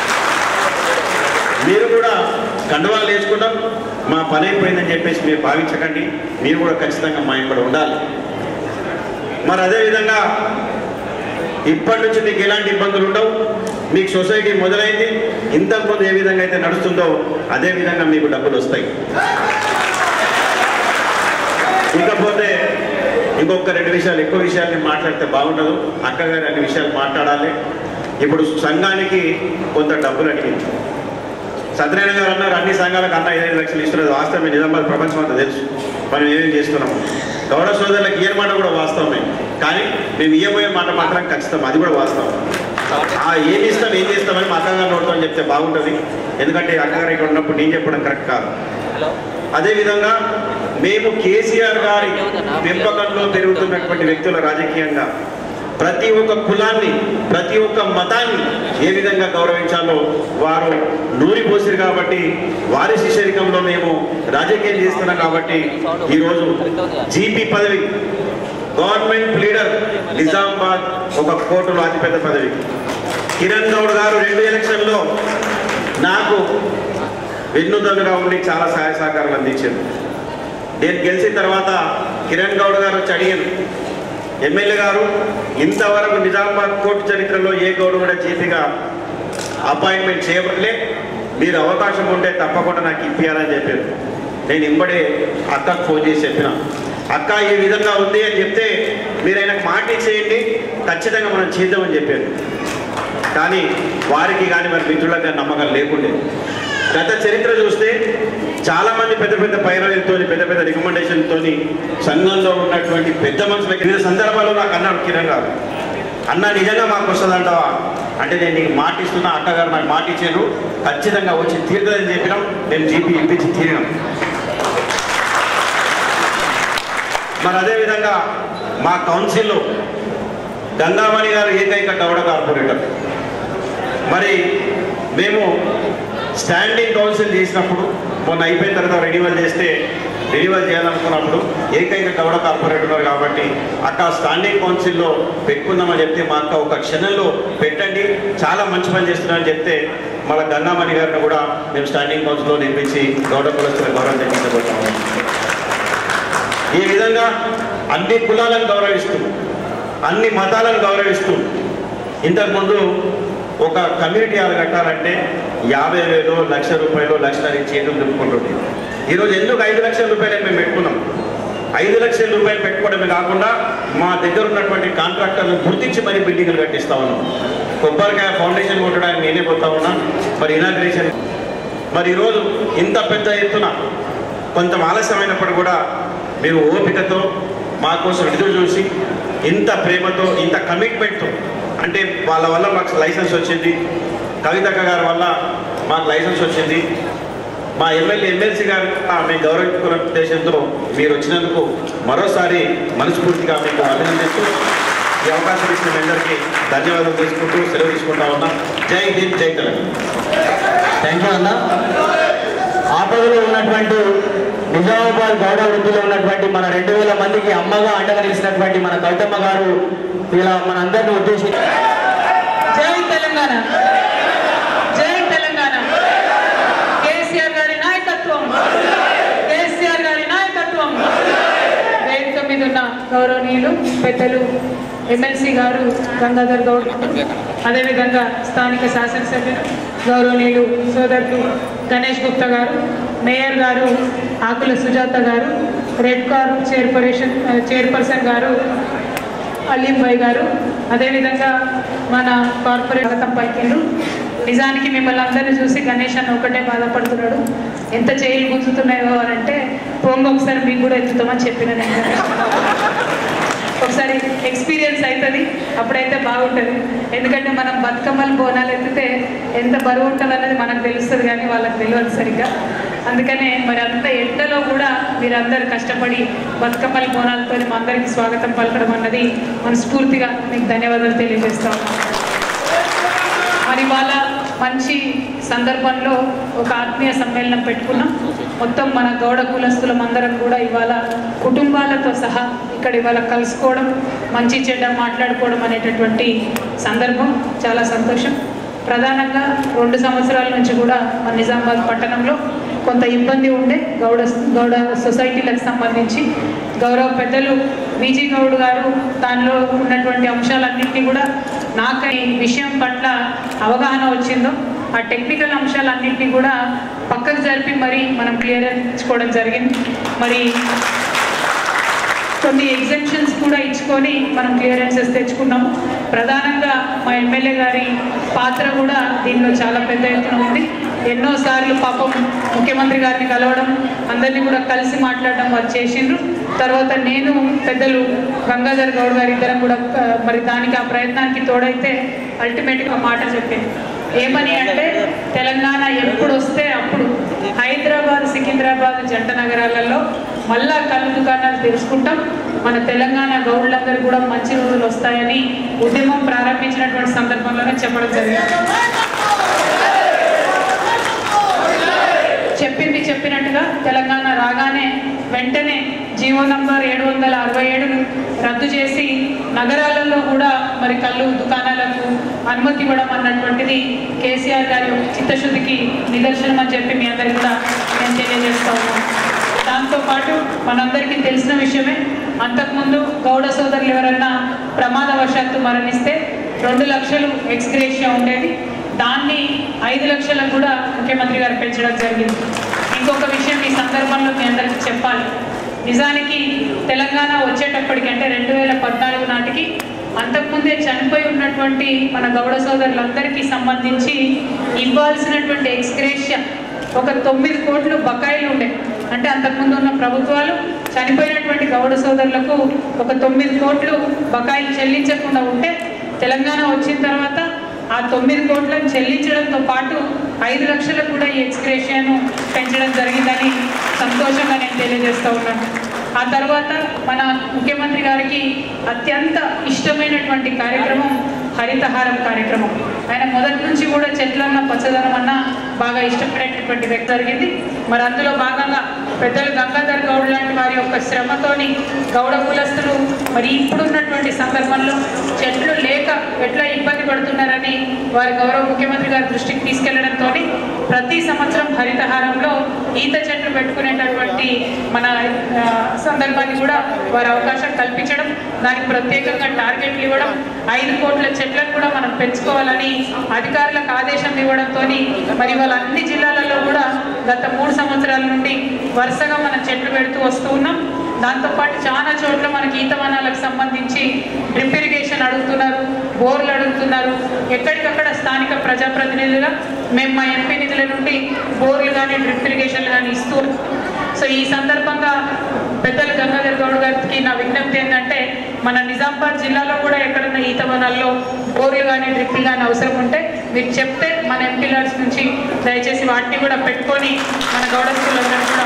మీరు కూడా కండువాలు వేసుకుంటాం మా పని అయిపోయిందని చెప్పేసి మీరు భావించకండి మీరు కూడా ఖచ్చితంగా మా ఇక్కడ ఉండాలి మరి అదేవిధంగా ఇప్పటి నుంచి మీకు ఎలాంటి ఇబ్బందులు ఉండవు మీకు సొసైటీ మొదలైంది ఇంతకుముందు ఏ విధంగా అయితే నడుస్తుందో అదే విధంగా మీకు డబ్బులు వస్తాయి ఇకపోతే ఇంకొక రెండు విషయాలు ఎక్కువ విషయాలు నేను మాట్లాడితే బాగుండదు అక్కగారు అన్ని విషయాలు మాట్లాడాలి ఇప్పుడు సంఘానికి కొంత డబ్బులు అడిగింది సత్యనారాయణ గారు అన్నారు అన్ని సంఘాలకు అన్న ఐదు లక్షలు ఇస్తున్నది వాస్తవమే నిజామాబాద్ ప్రపంచం అంతా తెలుసు మనం ఏమేమి చేస్తున్నాము గౌడ సోదరులకు ఏ మాట కూడా వాస్తవమే కానీ మేము ఇయ్యబోయే మాట మాత్రం ఖచ్చితం అది కూడా వాస్తవం ఆ ఏమి ఇస్తాం ఏం చేస్తామని మా అక్కగారు నోడుతాం చెప్తే బాగుంటుంది ఎందుకంటే అక్కగారు ఇక్కడ ఉన్నప్పుడు నేను చెప్పడం కరెక్ట్ కాదు అదేవిధంగా మేము కేసీఆర్ గారి పెంపకంలో పెరుగుతున్నటువంటి వ్యక్తుల రాజకీయంగా ప్రతి ఒక్క కులాన్ని ప్రతి ఒక్క మతాన్ని ఏ విధంగా గౌరవించాలో వారు నూరి పోసిరు కాబట్టి వారి శిష్యరికంలో మేము రాజకీయం చేస్తున్నాం కాబట్టి ఈరోజు జీపీ పదవి గవర్నమెంట్ లీడర్ నిజామాబాద్ ఒక కోర్టులో అతిపెద్ద పదవి కిరణ్ గౌడ్ గారు రెండు ఎలక్షన్లో నాకు వెన్నుదన్నుగా ఉండి చాలా సహాయ సహకారాలు అందించారు నేను గెలిచిన తర్వాత కిరణ్ గౌడ్ గారు వచ్చి అడిగారు ఎమ్మెల్యే గారు ఇంతవరకు నిజామాబాద్ కోర్టు చరిత్రలో ఏ గౌడ్ కూడా జీపీగా అపాయింట్మెంట్ చేయబడలే మీరు అవకాశం ఉంటే తప్పకుండా నాకు ఇప్పించాలని చెప్పారు నేను ఇంబడే అక్కకు ఫోన్ చేసి చెప్పిన అక్క ఈ విధంగా ఉంది అని చెప్తే మీరు ఆయనకు మాట ఇచ్చేయండి ఖచ్చితంగా మనం చేద్దామని చెప్పారు కానీ వారికి కానీ మరి మిత్రులకు కానీ నమ్మకం లేకుండే గత చరిత్ర చూస్తే చాలా మంది పెద్ద పెద్ద పైరవీలతో పెద్ద పెద్ద రికమెండేషన్తో సంఘంలో ఉన్నటువంటి పెద్ద మనుషులకి వివిధ సందర్భాల్లో నాకు అన్నాడు కిరణ్ గారు అన్న నిజంగా మాకు వస్తుందంటావా అంటే నేను నీకు మాట ఇస్తున్నా అక్కగారు నాకు మాట ఇచ్చారు ఖచ్చితంగా వచ్చి తీరుతుందని చెప్పినాం నేను జీపీ ఇప్పించి తీరినాం మరి అదేవిధంగా మా కౌన్సిల్లో గంగామణి గారు ఏకైక గౌడ కార్పొరేటర్ మరి మేము స్టాండింగ్ కౌన్సిల్ చేసినప్పుడు మొన్న అయిపోయిన తర్వాత రెన్యువల్ చేస్తే రెన్యువల్ చేయాలనుకున్నప్పుడు ఏకైక గౌడ కార్పొరేటర్ ఉన్నారు కాబట్టి అక్క స్టాండింగ్ కౌన్సిల్లో పెట్టుకుందామని చెప్తే మా అక్క ఒక క్షణంలో పెట్టండి చాలా మంచి పని చేస్తున్నారని చెప్తే మళ్ళీ గంగామణి గారిని కూడా మేము స్టాండింగ్ కౌన్సిల్లో నిర్మించి గౌడ కులస్తుల గౌరవం తెప్పించబోతాము ఈ విధంగా అన్ని కులాలను గౌరవిస్తూ అన్ని మతాలను గౌరవిస్తూ ఇంతకుముందు ఒక కమ్యూనిటీ హాల్ కట్టాలంటే యాభై వేలు లక్ష రూపాయలు లక్షన్నర ఇచ్చి చేతులు దుప్పుకుంటుంది ఈరోజు ఎందుకు ఐదు లక్షల రూపాయలు మేము పెట్టుకున్నాం ఐదు లక్షల రూపాయలు పెట్టుకోవడమే కాకుండా మా దగ్గర ఉన్నటువంటి కాంట్రాక్టర్లను గుర్తించి మరీ బిల్డింగ్లు కట్టిస్తా ఉన్నాం కొబ్బరికాయ ఫౌండేషన్ కొట్టడానికి నేనే పోతా ఉన్నా మరి ఇనాగ్రేషన్ మరి ఈరోజు ఇంత పెద్ద ఎత్తున కొంత ఆలస్యమైనప్పుడు కూడా మీరు ఓపికతో మా కోసం ఎదురు చూసి ఇంత ప్రేమతో ఇంత కమిట్మెంట్తో అంటే వాళ్ళ వల్ల మాకు లైసెన్స్ వచ్చింది కవితక్క గారి వల్ల మాకు లైసెన్స్ వచ్చింది మా ఎమ్మెల్యే ఎమ్మెల్సీ గారు ఆ, మేము గౌరవించుకున్న ఉద్దేశంతో మీరు వచ్చినందుకు మరోసారి మనస్ఫూర్తిగా మీకు అభినందిస్తూ ఈ అవకాశం ఇచ్చిన మీ అందరికీ ధన్యవాదాలు తీసుకుంటూ సెలవు తీసుకుంటా ఉన్నాం జై హింద్ జై తెలంగాణ థ్యాంక్ యూ అన్న ఆపదలో ఉన్నటువంటి నిజామాబాద్ గౌడ వృత్తిలో ఉన్నటువంటి మన రెండు వేల మందికి అమ్మగా అండగా నిలిచినటువంటి మన కవితమ్మ గారు ఇలా మన అందరిని ఉద్దేశించి జై తెలంగాణ జై తెలంగాణ కేసీఆర్ గారి నాయకత్వం కేసీఆర్ గారి నాయకత్వం వేదిక మీద ఉన్న గౌరవనీయులు పెద్దలు ఎమ్మెల్సీ గారు గంగాధర్ గౌడ్ అదేవిధంగా స్థానిక శాసనసభ్యులు గౌరవనీయులు సోదరులు గణేష్ గుప్తా గారు మేయర్ గారు ఆకుల సుజాత గారు రెడ్ కార్ చైర్పర్సన్ చైర్పర్సన్ గారు అలీం భాయ్ గారు అదేవిధంగా మన కార్పొరేట్ గతం పైకిండ్రు నిజానికి మిమ్మల్ని అందరినీ చూసి గణేష్ అన్న ఒకటే బాధపడుతున్నాడు ఎంత చేయిలు గుంజుతున్నాయో అని అంటే పోంగ ఒకసారి మీకు కూడా ఎత్తుతామని చెప్పిన నేను గణేష్ ఒకసారి ఎక్స్పీరియన్స్ అవుతుంది అప్పుడైతే బాగుంటుంది ఎందుకంటే మనం బతుకమ్మలు బోనాలు ఎత్తితే ఎంత బరువు ఉంటుంది అన్నది మనకు తెలుస్తుంది కానీ వాళ్ళకి తెలియదు సరిగ్గా అందుకనే మరి అంత ఎండలో కూడా మీరందరూ కష్టపడి బతుకమ్మల బోనాలతో మా అందరికీ స్వాగతం పలకడం అన్నది మనస్ఫూర్తిగా మీకు ధన్యవాదాలు తెలియజేస్తాం మరి వాళ్ళ మంచి సందర్భంలో ఒక ఆత్మీయ సమ్మేళనం పెట్టుకున్నాం మొత్తం మన గౌడ కులస్తులం అందరం కూడా ఇవాళ కుటుంబాలతో సహా ఇక్కడ ఇవాళ కలుసుకోవడం మంచి చెడ్డ మాట్లాడుకోవడం అనేటటువంటి సందర్భం చాలా సంతోషం ప్రధానంగా రెండు సంవత్సరాల నుంచి కూడా మన నిజామాబాద్ పట్టణంలో కొంత ఇబ్బంది ఉండే గౌడ గౌడ సొసైటీలకు సంబంధించి గౌరవ పెద్దలు విజీ గౌడ్ గారు దానిలో ఉన్నటువంటి అంశాలన్నింటినీ కూడా నాకు ఈ విషయం పట్ల అవగాహన వచ్చిందో ఆ టెక్నికల్ అంశాలన్నింటినీ కూడా పక్కకు జరిపి మరి మనం క్లియరించుకోవడం జరిగింది మరి కొన్ని ఎగ్జెంప్షన్స్ కూడా ఇచ్చుకొని మనం క్లియరెన్సెస్ తెచ్చుకున్నాము ప్రధానంగా మా ఎమ్మెల్యే గారి పాత్ర కూడా దీనిలో చాలా పెద్ద ఎత్తున ఉంది ఎన్నోసార్లు పాపం ముఖ్యమంత్రి గారిని కలవడం అందరినీ కూడా కలిసి మాట్లాడడం వారు చేసిండ్రు తర్వాత నేను పెద్దలు గంగాధర్ గౌడ్ గారి ఇద్దరం కూడా ఆ, మరి దానికి ఆ ప్రయత్నానికి తోడైతే అల్టిమేట్గా మాట చెప్పింది ఏమని అంటే తెలంగాణ ఎప్పుడు వస్తే అప్పుడు హైదరాబాద్ సికింద్రాబాద్ జంట నగరాలలో మళ్ళా కళ్ళు దుకాణాలు తెరుచుకుంటాం మన తెలంగాణ గౌడ్లందరూ కూడా మంచి రోజులు వస్తాయని ఉద్యమం ప్రారంభించినటువంటి సందర్భంలోనే చెప్పడం జరిగింది చెప్పింది చెప్పినట్టుగా తెలంగాణ రాగానే వెంటనే జీవో నంబర్ ఏడు వందల అరవై ఏడును రద్దు చేసి నగరాలలో కూడా మరి కళ్ళు దుకాణాలకు అనుమతి ఇవ్వడం అన్నటువంటిది కేసీఆర్ గారి యొక్క చిత్తశుద్ధికి నిదర్శనం అని చెప్పి మీ అందరికీ కూడా నేను తెలియజేస్తా ఉన్నాను దాంతోపాటు మనందరికీ తెలిసిన విషయమే అంతకుముందు గౌడ సోదరులు ఎవరన్నా ప్రమాదవశాత్తు మరణిస్తే రెండు లక్షలు ఎక్స్గ్రేషియా ఉండేది దాన్ని ఐదు లక్షలకు కూడా ముఖ్యమంత్రి గారు పెంచడం జరిగింది ఇంకొక విషయం ఈ సందర్భంలో మీ అందరికీ చెప్పాలి నిజానికి తెలంగాణ వచ్చేటప్పటికి అంటే రెండు వేల పద్నాలుగు నాటికి అంతకుముందే చనిపోయి ఉన్నటువంటి మన గౌడ సోదరులందరికీ సంబంధించి ఇవ్వాల్సినటువంటి ఎక్స్గ్రేషియా ఒక తొమ్మిది కోట్లు బకాయిలు ఉండే అంటే అంతకుముందు ఉన్న ప్రభుత్వాలు చనిపోయినటువంటి గౌడ సోదరులకు ఒక తొమ్మిది కోట్లు బకాయిలు చెల్లించకుండా ఉంటే తెలంగాణ వచ్చిన తర్వాత ఆ తొమ్మిది కోట్లను చెల్లించడంతో పాటు ఐదు లక్షలకు కూడా ఈ ఎక్స్గ్రేషియాను పెంచడం జరిగిందని సంతోషంగా నేను తెలియజేస్తూ ఉన్నాను ఆ తర్వాత మన ముఖ్యమంత్రి గారికి అత్యంత ఇష్టమైనటువంటి కార్యక్రమం హరితహారం కార్యక్రమం ఆయన మొదటి నుంచి కూడా చెట్లన్న పచ్చదనం అన్న బాగా ఇష్టపడేటటువంటి వ్యక్తి జరిగింది మరి అందులో భాగంగా పెద్దలు గంగాధర్ గౌడ్ లాంటి వారి యొక్క శ్రమతోని గౌడ కులస్తులు మరి ఇప్పుడున్నటువంటి సందర్భంలో చెట్లు లేక ఎట్లా ఇబ్బంది పడుతున్నారని వారి గౌరవ ముఖ్యమంత్రి గారి దృష్టికి తీసుకెళ్లడంతో ప్రతి సంవత్సరం హరితహారంలో ఈత చెట్లు పెట్టుకునేటటువంటి మన ఆ, సందర్భాన్ని కూడా వారి అవకాశం కల్పించడం దానికి ప్రత్యేకంగా టార్గెట్లు ఇవ్వడం ఐదు కోట్ల చెట్లను కూడా మనం పెంచుకోవాలని అధికారులకు ఆదేశం ఇవ్వడంతో మరి వాళ్ళ అన్ని జిల్లాలలో కూడా గత మూడు సంవత్సరాల నుండి వరుసగా మనం చెట్లు పెడుతూ వస్తూ ఉన్నాం దాంతోపాటు చాలా చోట్ల మనకి ఈత వనాలకు సంబంధించి డ్రిప్ ఇరిగేషన్ అడుగుతున్నారు బోర్లు అడుగుతున్నారు ఎక్కడికక్కడ స్థానిక ప్రజాప్రతినిధులుగా మేము మా ఎంపీ నిధుల నుండి బోర్లు కానీ డ్రిప్ ఇరిగేషన్లు కానీ ఇస్తూ ఉన్నాం. సో ఈ సందర్భంగా పెద్దలు గంగాధర్ గౌడ్ గారికి నా విజ్ఞప్తి ఏంటంటే మన నిజామాబాద్ జిల్లాలో కూడా ఎక్కడన్నా ఈత వనాల్లో బోర్లు కానీ డ్రిప్లు కానీ అవసరం ఉంటే మీరు చెప్తే మన ఎంపీ లాడ్స్ నుంచి దయచేసి వాటిని కూడా పెట్టుకొని మన గౌడ స్కూళ్ళందరూ కూడా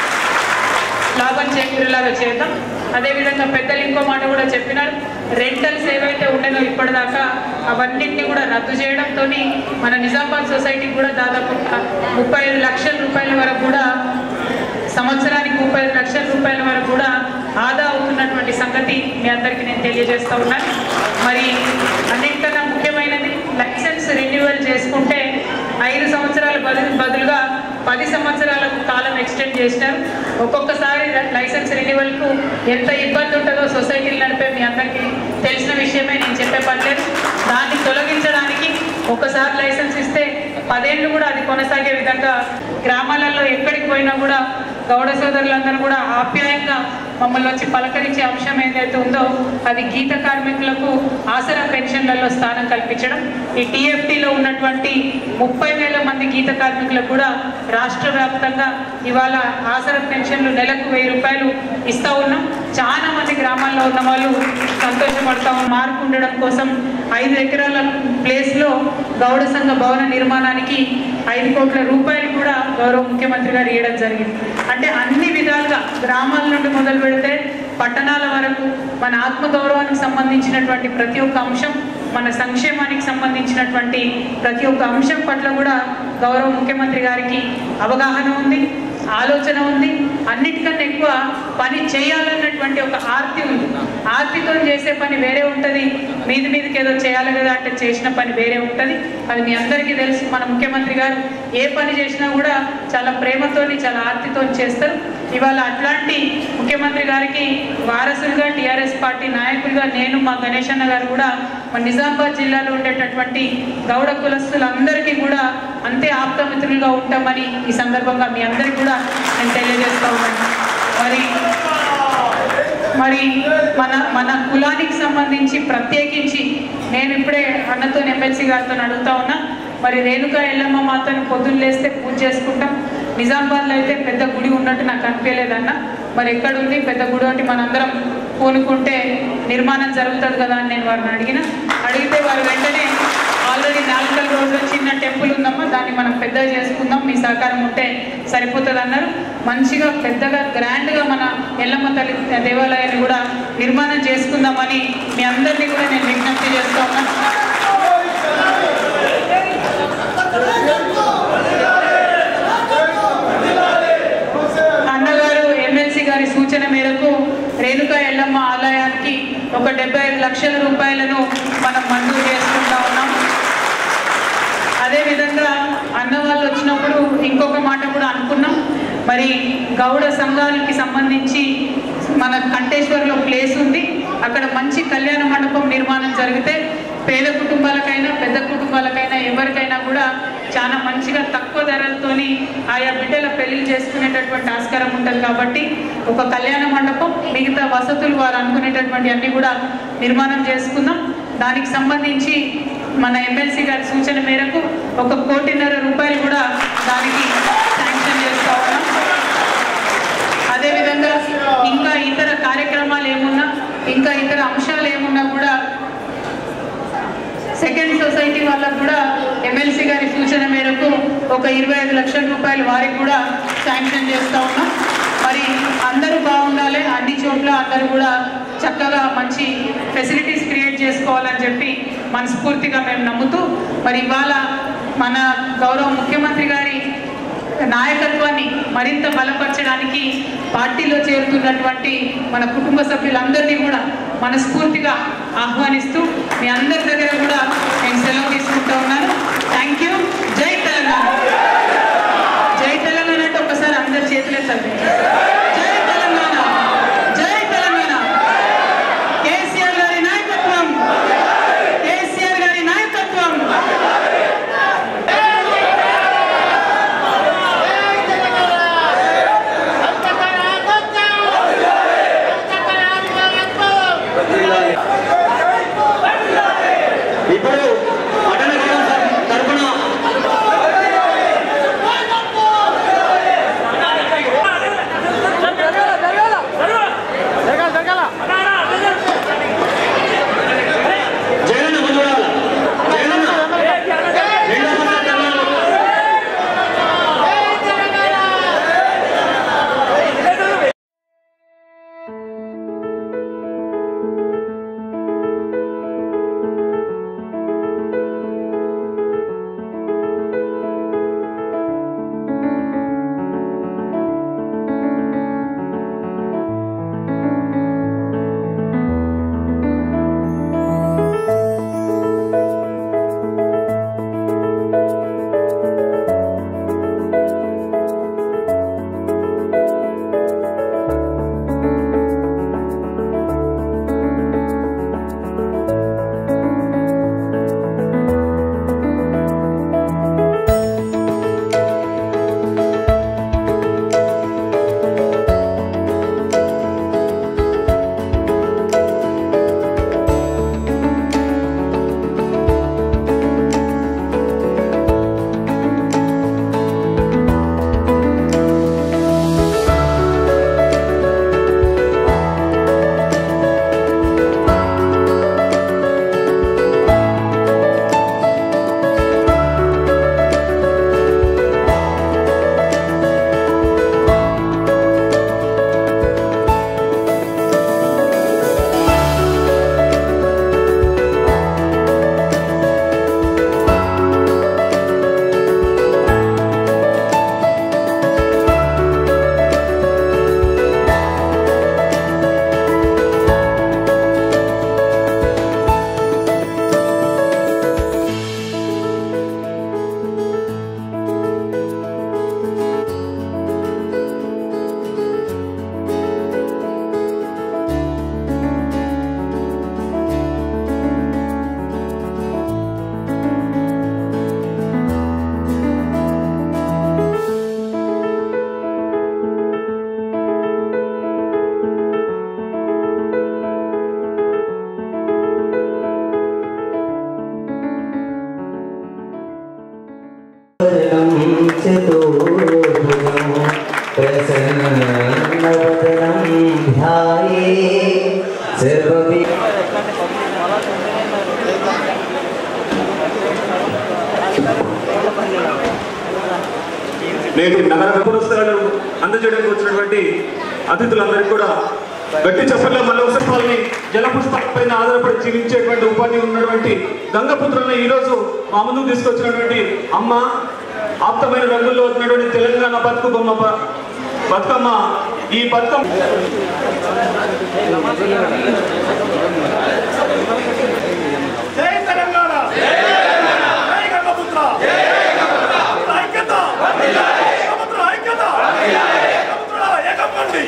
లాభం చేకూరేలాగా చేద్దాం అదేవిధంగా పెద్దలు ఇంకో మాట కూడా చెప్పినారు రెంటల్స్ ఏవైతే ఉండేనో ఇప్పటిదాకా అవన్నింటినీ కూడా రద్దు చేయడంతో మన నిజామాబాద్ సొసైటీకి కూడా దాదాపు ఒక ముప్పై ఐదు లక్షల రూపాయల వరకు కూడా సంవత్సరానికి ముప్పై ఐదు లక్షల రూపాయల వరకు కూడా ఆదా అవుతున్నటువంటి సంగతి మీ అందరికీ నేను తెలియజేస్తా ఉన్నాను మరి అన్నింటికన్నా ముఖ్యమైనది లైసెన్స్ రెన్యువల్ చేసుకుంటే ఐదు సంవత్సరాల బదులు బదులుగా పది సంవత్సరాలకు కాలం ఎక్స్టెండ్ చేసినారు ఒక్కొక్కసారి లైసెన్స్ రెన్యువల్కు ఎంత ఇబ్బంది ఉంటుందో సొసైటీలు నడిపే మీ అందరికీ తెలిసిన విషయమే నేను చెప్పే పర్లేదు దాన్ని తొలగించడానికి ఒకసారి లైసెన్స్ ఇస్తే పదేళ్ళు కూడా అది కొనసాగే విధంగా గ్రామాలలో ఎక్కడికి పోయినా కూడా గౌడ సోదరులందరూ కూడా ఆప్యాయంగా మమ్మల్ని వచ్చి పలకరించే అంశం ఏదైతే ఉందో అది గీత కార్మికులకు ఆసరా పెన్షన్లలో స్థానం కల్పించడం ఈ టీఎఫ్టీలో ఉన్నటువంటి ముప్పై వేల మంది గీత కార్మికులకు కూడా రాష్ట్ర వ్యాప్తంగా ఇవాళ ఆసరా పెన్షన్లు నెలకు వెయ్యి రూపాయలు ఇస్తా ఉన్నాం చాలా మంది గ్రామాల్లో ఉన్న వాళ్ళు సంతోషపడతా ఉన్నాం. మార్పు ఉండడం కోసం ఐదు ఎకరాల ప్లేస్లో గౌడ సంఘ భవన నిర్మాణానికి ఐదు కోట్ల రూపాయలు కూడా గౌరవ ముఖ్యమంత్రి గారు ఇవ్వడం జరిగింది అంటే అన్ని విధాలుగా గ్రామాల నుండి మొదలు పెడితే పట్టణాల వరకు మన ఆత్మగౌరవానికి సంబంధించినటువంటి ప్రతి ఒక్క అంశం మన సంక్షేమానికి సంబంధించినటువంటి ప్రతి ఒక్క అంశం పట్ల కూడా గౌరవ ముఖ్యమంత్రి గారికి అవగాహన ఉంది ఆలోచన ఉంది అన్నిటికన్నా ఎక్కువ పని చేయాలన్నటువంటి ఒక ఆర్తి ఉంది ఆర్తితో చేసే పని వేరే ఉంటుంది మీది మీదకి ఏదో చేయాలి కదా అంటే చేసిన పని వేరే ఉంటుంది అది మీ అందరికీ తెలుసు మన ముఖ్యమంత్రి గారు ఏ పని చేసినా కూడా చాలా ప్రేమతోని చాలా ఆర్తితో చేస్తారు ఇవాళ అట్లాంటి ముఖ్యమంత్రి గారికి వారసులుగా టీఆర్ఎస్ పార్టీ నాయకులుగా నేను మా గణేష్ అన్న గారు కూడా మన నిజామాబాద్ జిల్లాలో ఉండేటటువంటి గౌడ కులస్తులందరికీ కూడా అంతే ఆప్తమిత్రులుగా ఉంటామని ఈ సందర్భంగా మీ అందరికీ కూడా నేను తెలియజేస్తా ఉన్నాను మరి మరి మన మన కులానికి సంబంధించి ప్రత్యేకించి నేను ఇప్పుడే అన్నతో ఎమ్మెల్సీ గారితో అడుగుతా ఉన్నా మరి రేణుకా ఎల్లమ్మ మాతను పొద్దున్న లేస్తే పూజ చేసుకుంటాం నిజామాబాద్లో అయితే పెద్ద గుడి ఉన్నట్టు నాకు అనిపించలేదన్న మరి ఎక్కడ ఉంది పెద్ద గుడి అంటే మనందరం పూనుకుంటే నిర్మాణం జరుగుతుంది కదా అని నేను వారిని అడిగిన అడిగితే వారు వెంటనే ఆల్రెడీ నాలుగు రోజులు చిన్న టెంపుల్ ఉందమ్మా దాన్ని మనం పెద్దగా చేసుకుందాం మీ సహకారం ఉంటే సరిపోతుంది అన్నారు మంచిగా పెద్దగా గ్రాండ్గా మన ఎల్లమ్మ తల్లి దేవాలయాన్ని కూడా నిర్మాణం చేసుకుందామని మీ అందరినీ కూడా నేను విజ్ఞప్తి చేస్తా ఉన్నాను అన్నగారు ఎమ్మెల్సీ గారి సూచన మేరకు రేణుకా ఎల్లమ్మ ఆలయానికి ఒక డెబ్బై ఐదు లక్షల రూపాయలను మనం మంజూరు చేసుకుంటా ఉన్నాం అదేవిధంగా అన్న వాళ్ళు వచ్చినప్పుడు ఇంకొక మాట కూడా అనుకున్నాం మరి గౌడ సంఘాలకి సంబంధించి మన కంటేశ్వర్లో ప్లేస్ ఉంది అక్కడ మంచి కళ్యాణ మండపం నిర్మాణం జరిగితే పేద కుటుంబాలకైనా పెద్ద కుటుంబాలకైనా ఎవరికైనా కూడా చాలా మంచిగా తక్కువ ధరలతోని ఆయా బిడ్డల పెళ్లి చేసుకునేటటువంటి ఆస్కారం ఉంటుంది కాబట్టి ఒక కళ్యాణ మండపం మిగతా వసతులు వారు అనుకునేటటువంటి అన్ని కూడా నిర్మాణం చేసుకుందాం దానికి సంబంధించి మన ఎమ్మెల్సీ గారి సూచన మేరకు ఒక కోటిన్నర రూపాయలు కూడా దానికి శాంక్షన్ చేస్తా ఉన్నాం అదేవిధంగా ఇంకా ఇతర కార్యక్రమాలు ఏమున్నా ఇంకా ఇతర అంశాలు ఏమున్నా కూడా సెకండ్ సొసైటీ వాళ్ళకు కూడా ఎమ్మెల్సీ గారి సూచన మేరకు ఒక ఇరవై ఐదు లక్షల రూపాయలు వారికి కూడా శాంక్షన్ చేస్తా ఉన్నాం మరి అందరూ బాగుండాలి అన్ని చోట్ల అందరూ కూడా చక్కగా మంచి ఫెసిలిటీస్ క్రియేట్ చేసుకోవాలని చెప్పి మనస్ఫూర్తిగా మేము నమ్ముతూ మరి ఇవాళ మన గౌరవ ముఖ్యమంత్రి గారి నాయకత్వాన్ని మరింత బలపరచడానికి పార్టీలో చేరుతున్నటువంటి మన కుటుంబ సభ్యులందరినీ కూడా మనస్ఫూర్తిగా ఆహ్వానిస్తూ మీ అందరి దగ్గర కూడా నేను సెలవు తీసుకుంటూ ఉన్నాను థ్యాంక్ యూ జై తెలంగాణ జై తెలంగాణ అంటే ఒకసారి అందరి చేతులే చదివి జై తెలంగాణ జై తెలంగాణ కేసీఆర్ గారి నాయకత్వం కేసీఆర్ గారి నాయకత్వం ఇప్పుడు పట్టణ తరఫున జగన్ గుజరాల జగన్ రెండో సందర్భంలో వదనం చతుర్భుజం ప్రసన్నవదనం ధ్యాయే సర్వవి నేటి నగర పురస్కారాలు అందజేయడానికి వచ్చినటువంటి అతిథులందరికీ కూడా గట్టి చెప్పల్లో మళ్ళీ ఒకసారి వాళ్ళని జలపుష్పాల పైన ఆధారపడి జీవించేటువంటి ఉపాధి ఉన్నటువంటి గంగపుత్రులను ఈ రోజు మా ముందుకు తీసుకొచ్చినటువంటి అమ్మ ఆప్తమైన రంగుల్లో ఉన్నటువంటి తెలంగాణ బతుకు బొమ్మ బ- బతుకమ్మ ఈ బతుకమ్మ జై తెలంగాణ జై గంగపుత్ర ఐక్యత గంగపుత్ర ఐక్యత గంగపుత్ర ఏకం కండి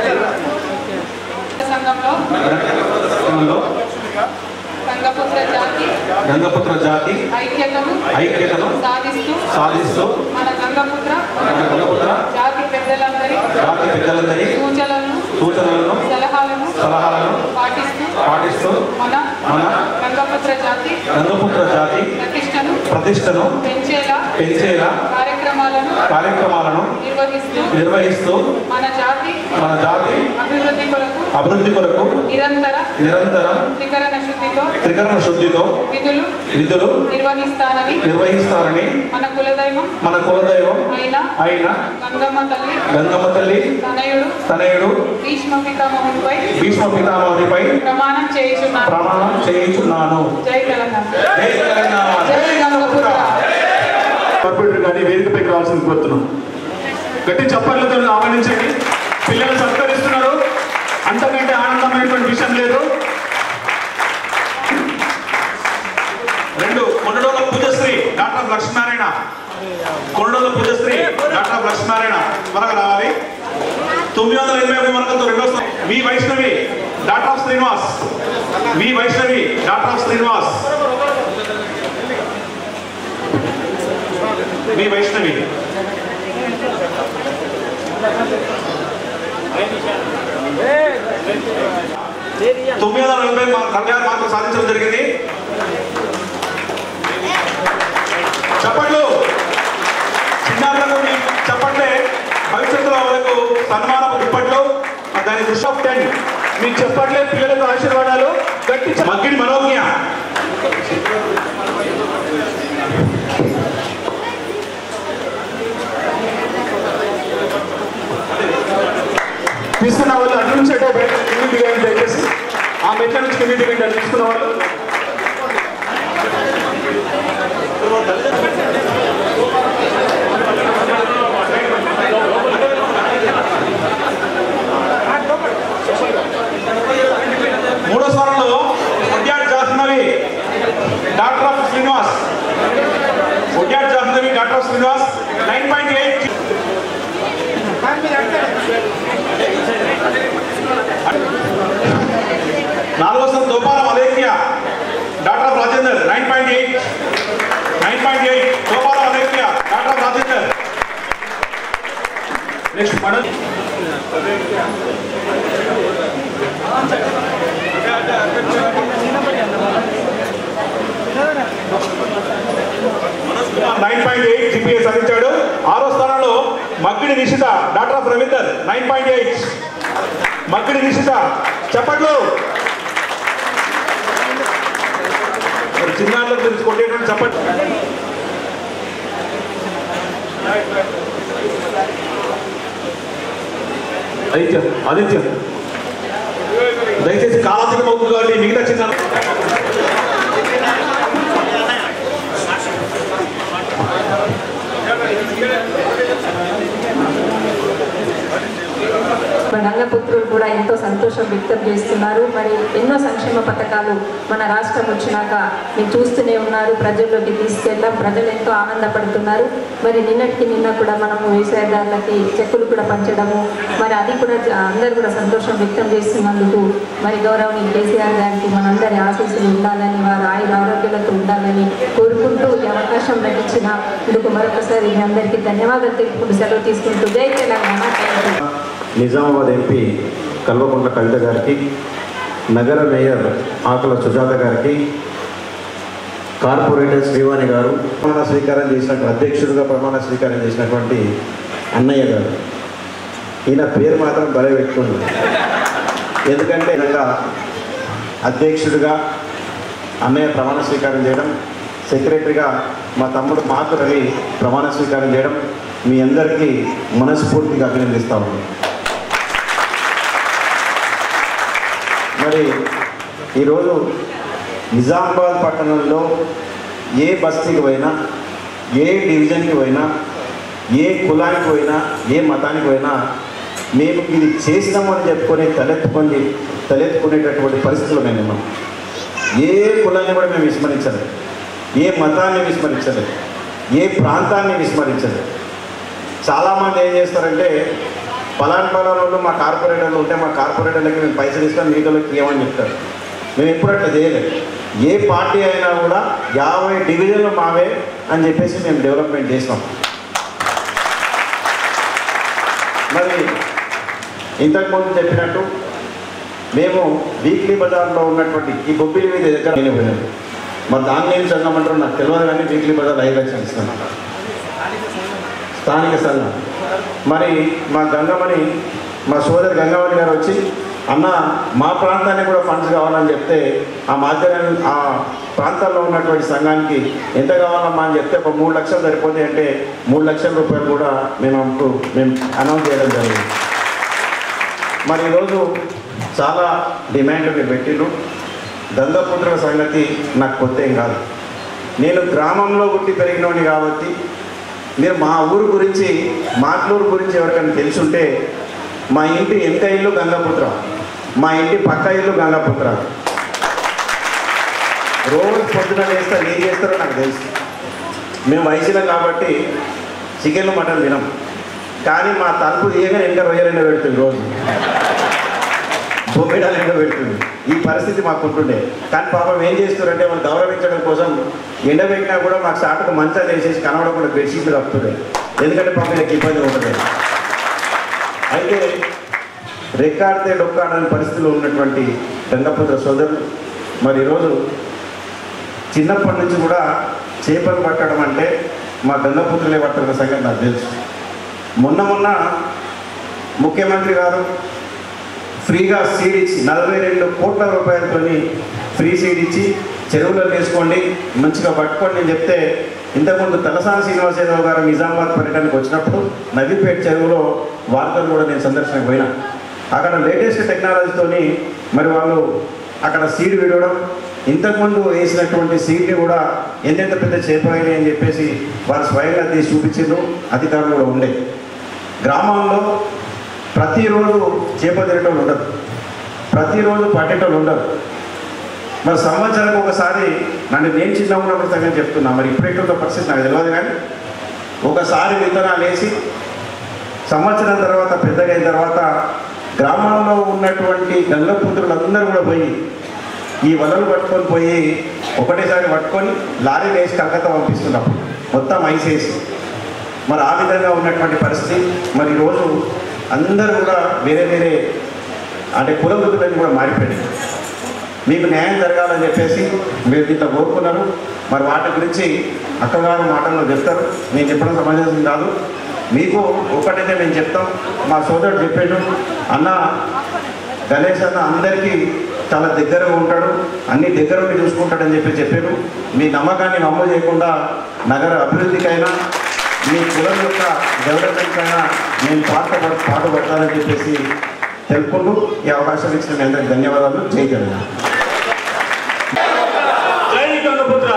సంఘంలో గంగపుత్ర జాతి గంగపుత్ర జాతి ఐక్యతను ఐక్యతను సాధిస్తూ సాధిస్తూ మన గంగపుత్ర మన గంగపుత్ర జాతి పెద్దలందరి జాతి పెద్దలందరి సూచనలను సూచనలను సలహాలను సలహాలను పాటిస్తూ పాటిస్తూ మన మన గంగపుత్ర జాతి గంగపుత్ర జాతి ప్రతిష్టను ప్రతిష్టను పెంచేలా పెంచేలా కార్యక్రమాలను కార్యక్రమాలను నిర్వహిస్తూ నిర్వహిస్తూ మన జాతి మన జాతి అభివృద్ధి కొరకు అభివృద్ధి కొరకు నిరంతర నిరంతరం త్రికరణ శుద్ధితో త్రికరణ శుద్ధితో విధులు విధులు నిర్వహిస్తానని నిర్వహిస్తారని మన కులదైవం మన కులదైవం అయిన అయిన గంగమ్మ తల్లి గంగమ్మ తల్లి తనయుడు తనయుడు భీష్మ పితామహునిపై భీష్మ పితామహునిపై ప్రమాణం చేయుచున్నాను ప్రమాణం చేయించున్నాను జై తెలంగాణ జై తెలంగాణ జై గంగపుత్ర కార్పొరేటర్ గారిని వేదికపైకి రావాల్సింది కోరుతున్నాం గట్టి చప్పట్లతో ఆహ్వానించండి పిల్లలు సత్కరిస్తున్నారు అంతకంటే ఆనందమైనటువంటి విషయం లేదు రెండు కొండడోల పూజశ్రీ డాక్టర్ లక్ష్మీనారాయణ కొండడోల పూజశ్రీ డాక్టర్ లక్ష్మీనారాయణ త్వరగా రావాలి తొమ్మిది వందల ఎనభై ఒక వరకు రెండో స్థానం V Vaishnavi daughter of Srinivas V Vaishnavi daughter of Srinivas V Vaishnavi తొమ్మిది వందల నలభై మా- నలభై ఆరు మార్కులు సాధించడం జరిగింది చెప్పట్లు చిన్నారులకు మీ చెప్పట్లే భవిష్యత్తులో వాళ్ళకు సన్మానం దుప్పట్లు దాని దృష్టి ఆఫ్ టెన్ మీకు చెప్పట్లే పిల్లలకు ఆశీర్వాదాలు గట్టి చె- మగ్గిడి మనోజ్ఞ తీసుకున్న వాళ్ళు అటు నుంచి అటే బయట కింది దిగండి దయచేసి ఆ మెట్ల నుంచి కింది దిగండి అది తీసుకున్న వాళ్ళు మూడో స్థానంలో Odyad Jahnavi daughter of Srinivas Odyad Jahnavi daughter of Srinivas nine point eight నాలుగో స్థానం Dopalam Alekhya daughter of Rajender nine point eight nine point eight Dopalam Alekhya daughter of Rajender next medal nine point eight GPA సాధించాడు ఆరో స్థానంలో Maggidi Nishitha daughter of Ravinder nine point eight Maggidi Nishitha చెప్పట్లు మరి చిన్నారులకు గురించి కొట్టేటువంటి చెప్పట్లు ఆదిత్య ఆదిత్య దయచేసి కాలాతీతం అవుతుంది కాబట్టి మిగతా చిన్న మన గంగపుత్రులు కూడా ఎంతో సంతోషం వ్యక్తం చేస్తున్నారు మరి ఎన్నో సంక్షేమ పథకాలు మన రాష్ట్రం వచ్చినాక మీరు చూస్తూనే ఉన్నారు ప్రజల్లోకి తీసుకెళ్ళాం ప్రజలు ఎంతో ఆనందపడుతున్నారు మరి నిన్నటికి నిన్న కూడా మనము వ్యవసాయదారులకి చెక్కులు కూడా పంచడము మరి అది కూడా జ- అందరూ కూడా సంతోషం వ్యక్తం చేస్తున్నందుకు మరి గౌరవనీయ కేసీఆర్ గారికి మనందరి ఆశీస్సులు ఉండాలని వారు ఆయుర ఆరోగ్యాలతో ఉండాలని కోరుకుంటూ ఈ అవకాశం లభించిన ఇందుకు మరొకసారి మీ అందరికీ ధన్యవాదాలు తెలుపుకుంటూ సెలవు తీసుకుంటూ జై Telangana thank you Nizamabad MP Kalvakuntla Kavitha గారికి నగర మేయర్ ఆకుల సుజాత గారికి కార్పొరేటర్ శ్రీవాణి గారు ప్రమాణ స్వీకారం చేసినటువంటి అధ్యక్షుడిగా ప్రమాణ స్వీకారం చేసినటువంటి అన్నయ్య గారు ఈయన పేరు మాత్రం బలే పెట్టుకుంది ఎందుకంటే విధంగా అధ్యక్షుడిగా అన్నయ్య ప్రమాణ స్వీకారం చేయడం సెక్రటరీగా మా తమ్ముడు మాకు రవి ప్రమాణ స్వీకారం చేయడం మీ అందరికీ మనస్ఫూర్తిగా అభినందిస్తా ఉన్నాను మరి ఈరోజు నిజామాబాద్ పట్టణంలో ఏ బస్తీకి పోయినా ఏ డివిజన్కి పోయినా ఏ కులానికి పోయినా ఏ మతానికి పోయినా మేము ఇది చేసినామని చెప్పుకొని తలెత్తుకొని తలెత్తుకునేటటువంటి పరిస్థితులు మేము ఉన్నాం ఏ కులాన్ని కూడా మేము విస్మరించలేదు ఏ మతాన్ని విస్మరించలేదు ఏ ప్రాంతాన్ని విస్మరించలేదు చాలామంది ఏం చేస్తారంటే పలాన్ పలాన్ వాళ్ళు మా కార్పొరేటర్లు ఉంటే మా కార్పొరేటర్లకి మేము పైసలు ఇస్తాం మిగతాలకి ఏమని చెప్తారు మేము ఎప్పుడు అట్లా చేయలేదు ఏ పార్టీ అయినా కూడా యాభై డివిజన్లు మావే అని చెప్పేసి మేము డెవలప్మెంట్ చేసాం మరి ఇంతకుముందు చెప్పినట్టు మేము వీక్లీ బజార్లో ఉన్నటువంటి ఈ బొబ్బిలి మీద దగ్గర నేను పోయినాను మరి దాన్ని ఏం సంఘం అంటారు నాకు తెలియదు కానీ వీక్లీ బజార్ ఐదు లక్షలు ఇస్తాను స్థానిక సంఘం మరి మా గంగమణి మా సోదరి గంగమణి గారు వచ్చి అన్న మా ప్రాంతానికి కూడా ఫండ్స్ కావాలని చెప్తే ఆ మాధ్యమం ఆ ప్రాంతాల్లో ఉన్నటువంటి సంఘానికి ఎంత కావాలమ్మా అని చెప్తే ఒక మూడు లక్షలు సరిపోతాయి అంటే మూడు లక్షల రూపాయలు కూడా మేము అప్పుడు మేము అనౌన్స్ చేయడం జరిగింది మరి ఈరోజు చాలా డిమాండ్ మీరు పెట్టిండ్రు దంగపుత్రుల సంగతి నాకు కొత్త ఏం కాదు నేను గ్రామంలో పుట్టి పెరిగినోని కాబట్టి మీరు మా ఊరు గురించి మాట్లూరు గురించి ఎవరికైనా తెలుసుంటే మా ఇంటి వెనక ఇల్లు గంగాపుత్ర మా ఇంటి పక్క ఇల్లు గంగాపుత్ర రోజు పొద్దున వేస్తా ఏం చేస్తారో నాకు తెలుసు మేము వయసులో కాబట్టి చికెన్ మటన్ తినం కానీ మా తలుపు తీయగానే వెనక రొయ్యలు పెడుతుంది రోజు బొమ్మిడాలు ఎండ పెడుతుంది ఈ పరిస్థితి మాకు ఉంటుండే కానీ పాపం ఏం చేస్తున్నారంటే మనం గౌరవించడం కోసం ఎండబెట్టినా కూడా మాకు సాటుకు మంచాలు వేసేసి కనబడకుండా బెడ్షీట్లు కప్పుతున్నాయి ఎందుకంటే పాపం వీళ్ళకి ఇబ్బంది ఉంటుంది అయితే రెక్కాడితే డొక్కాడని పరిస్థితిలో ఉన్నటువంటి గంగపుత్ర సోదరులు మరి ఈరోజు చిన్నప్పటి నుంచి కూడా చేపలు పట్టడం అంటే మా గంగపుత్రులే పట్టుకున్న సంగతి నాకు తెలుసు మొన్న మొన్న ముఖ్యమంత్రి గారు ఫ్రీగా సీడ్ ఇచ్చి నలభై రెండు కోట్ల రూపాయలతో ఫ్రీ సీడ్ ఇచ్చి చెరువులో వేసుకోండి మంచిగా పట్టుకోండి అని చెప్తే ఇంతకుముందు తలసాని శ్రీనివాసరావు గారు నిజామాబాద్ పర్యటనకు వచ్చినప్పుడు నవీపేట చెరువులో వార్తలు కూడా నేను సందర్శనకు పోయినా అక్కడ లేటెస్ట్ టెక్నాలజీతోని మరి వాళ్ళు అక్కడ సీడ్ విడవడం ఇంతకుముందు వేసినటువంటి సీడ్ని కూడా ఎంతెంత పెద్ద చేపలైనాయి అని చెప్పేసి వారు స్వయంగా తీసి చూపించారు అధికారులు కూడా ఉండే గ్రామంలో ప్రతిరోజు చేప తినటం ఉండదు ప్రతిరోజు పట్టేటోళ్ళు ఉండదు మరి సంవత్సరానికి ఒకసారి నన్ను నేను చిన్న ఉన్నప్పుడు సంగతి చెప్తున్నా మరి ఇప్పుడెట్టుందో పరిస్థితి నాకు తెలియదు కానీ ఒకసారి విత్తనాలు వేసి సంవత్సరం తర్వాత పెద్దగా అయిన తర్వాత గ్రామంలో ఉన్నటువంటి గంగపుత్రులందరూ కూడా పోయి ఈ వలలు పట్టుకొని పోయి ఒకటేసారి పట్టుకొని లారీ వేసి కలకత్తా పంపిస్తున్నాం మొత్తం ఐసేసి మరి ఆ విధంగా ఉన్నటువంటి పరిస్థితి మరి ఈరోజు అందరూ కూడా వేరే వేరే అంటే కుల వృత్తులన్నీ కూడా మారిపోయినాయి మీకు న్యాయం జరగాలని చెప్పేసి మీరు దీంట్లో కోరుకున్నారు మరి వాటి గురించి అక్కగారు మాటల్లో చెప్తారు నేను చెప్పడం సమాజం కాదు మీకు ఒకటైతే మేము చెప్తాం మా సోదరుడు చెప్పాడు అన్న గణేష్ అన్న అందరికీ చాలా దగ్గరగా ఉంటాడు అన్ని దగ్గర ఉండి చూసుకుంటాడని చెప్పి చెప్పారు మీ నమ్మకాన్ని నమ్ము చేయకుండా నగర అభివృద్ధికైనా మీ కులం యొక్క డెవలప్మెంట్కైనా నేను పాట పాటుపడతానని చెప్పేసి తెలుపుకుంటూ ఈ అవకాశం ఇచ్చిన మీ అందరికి ధన్యవాదాలు జై జగన్ జై గంగపుత్ర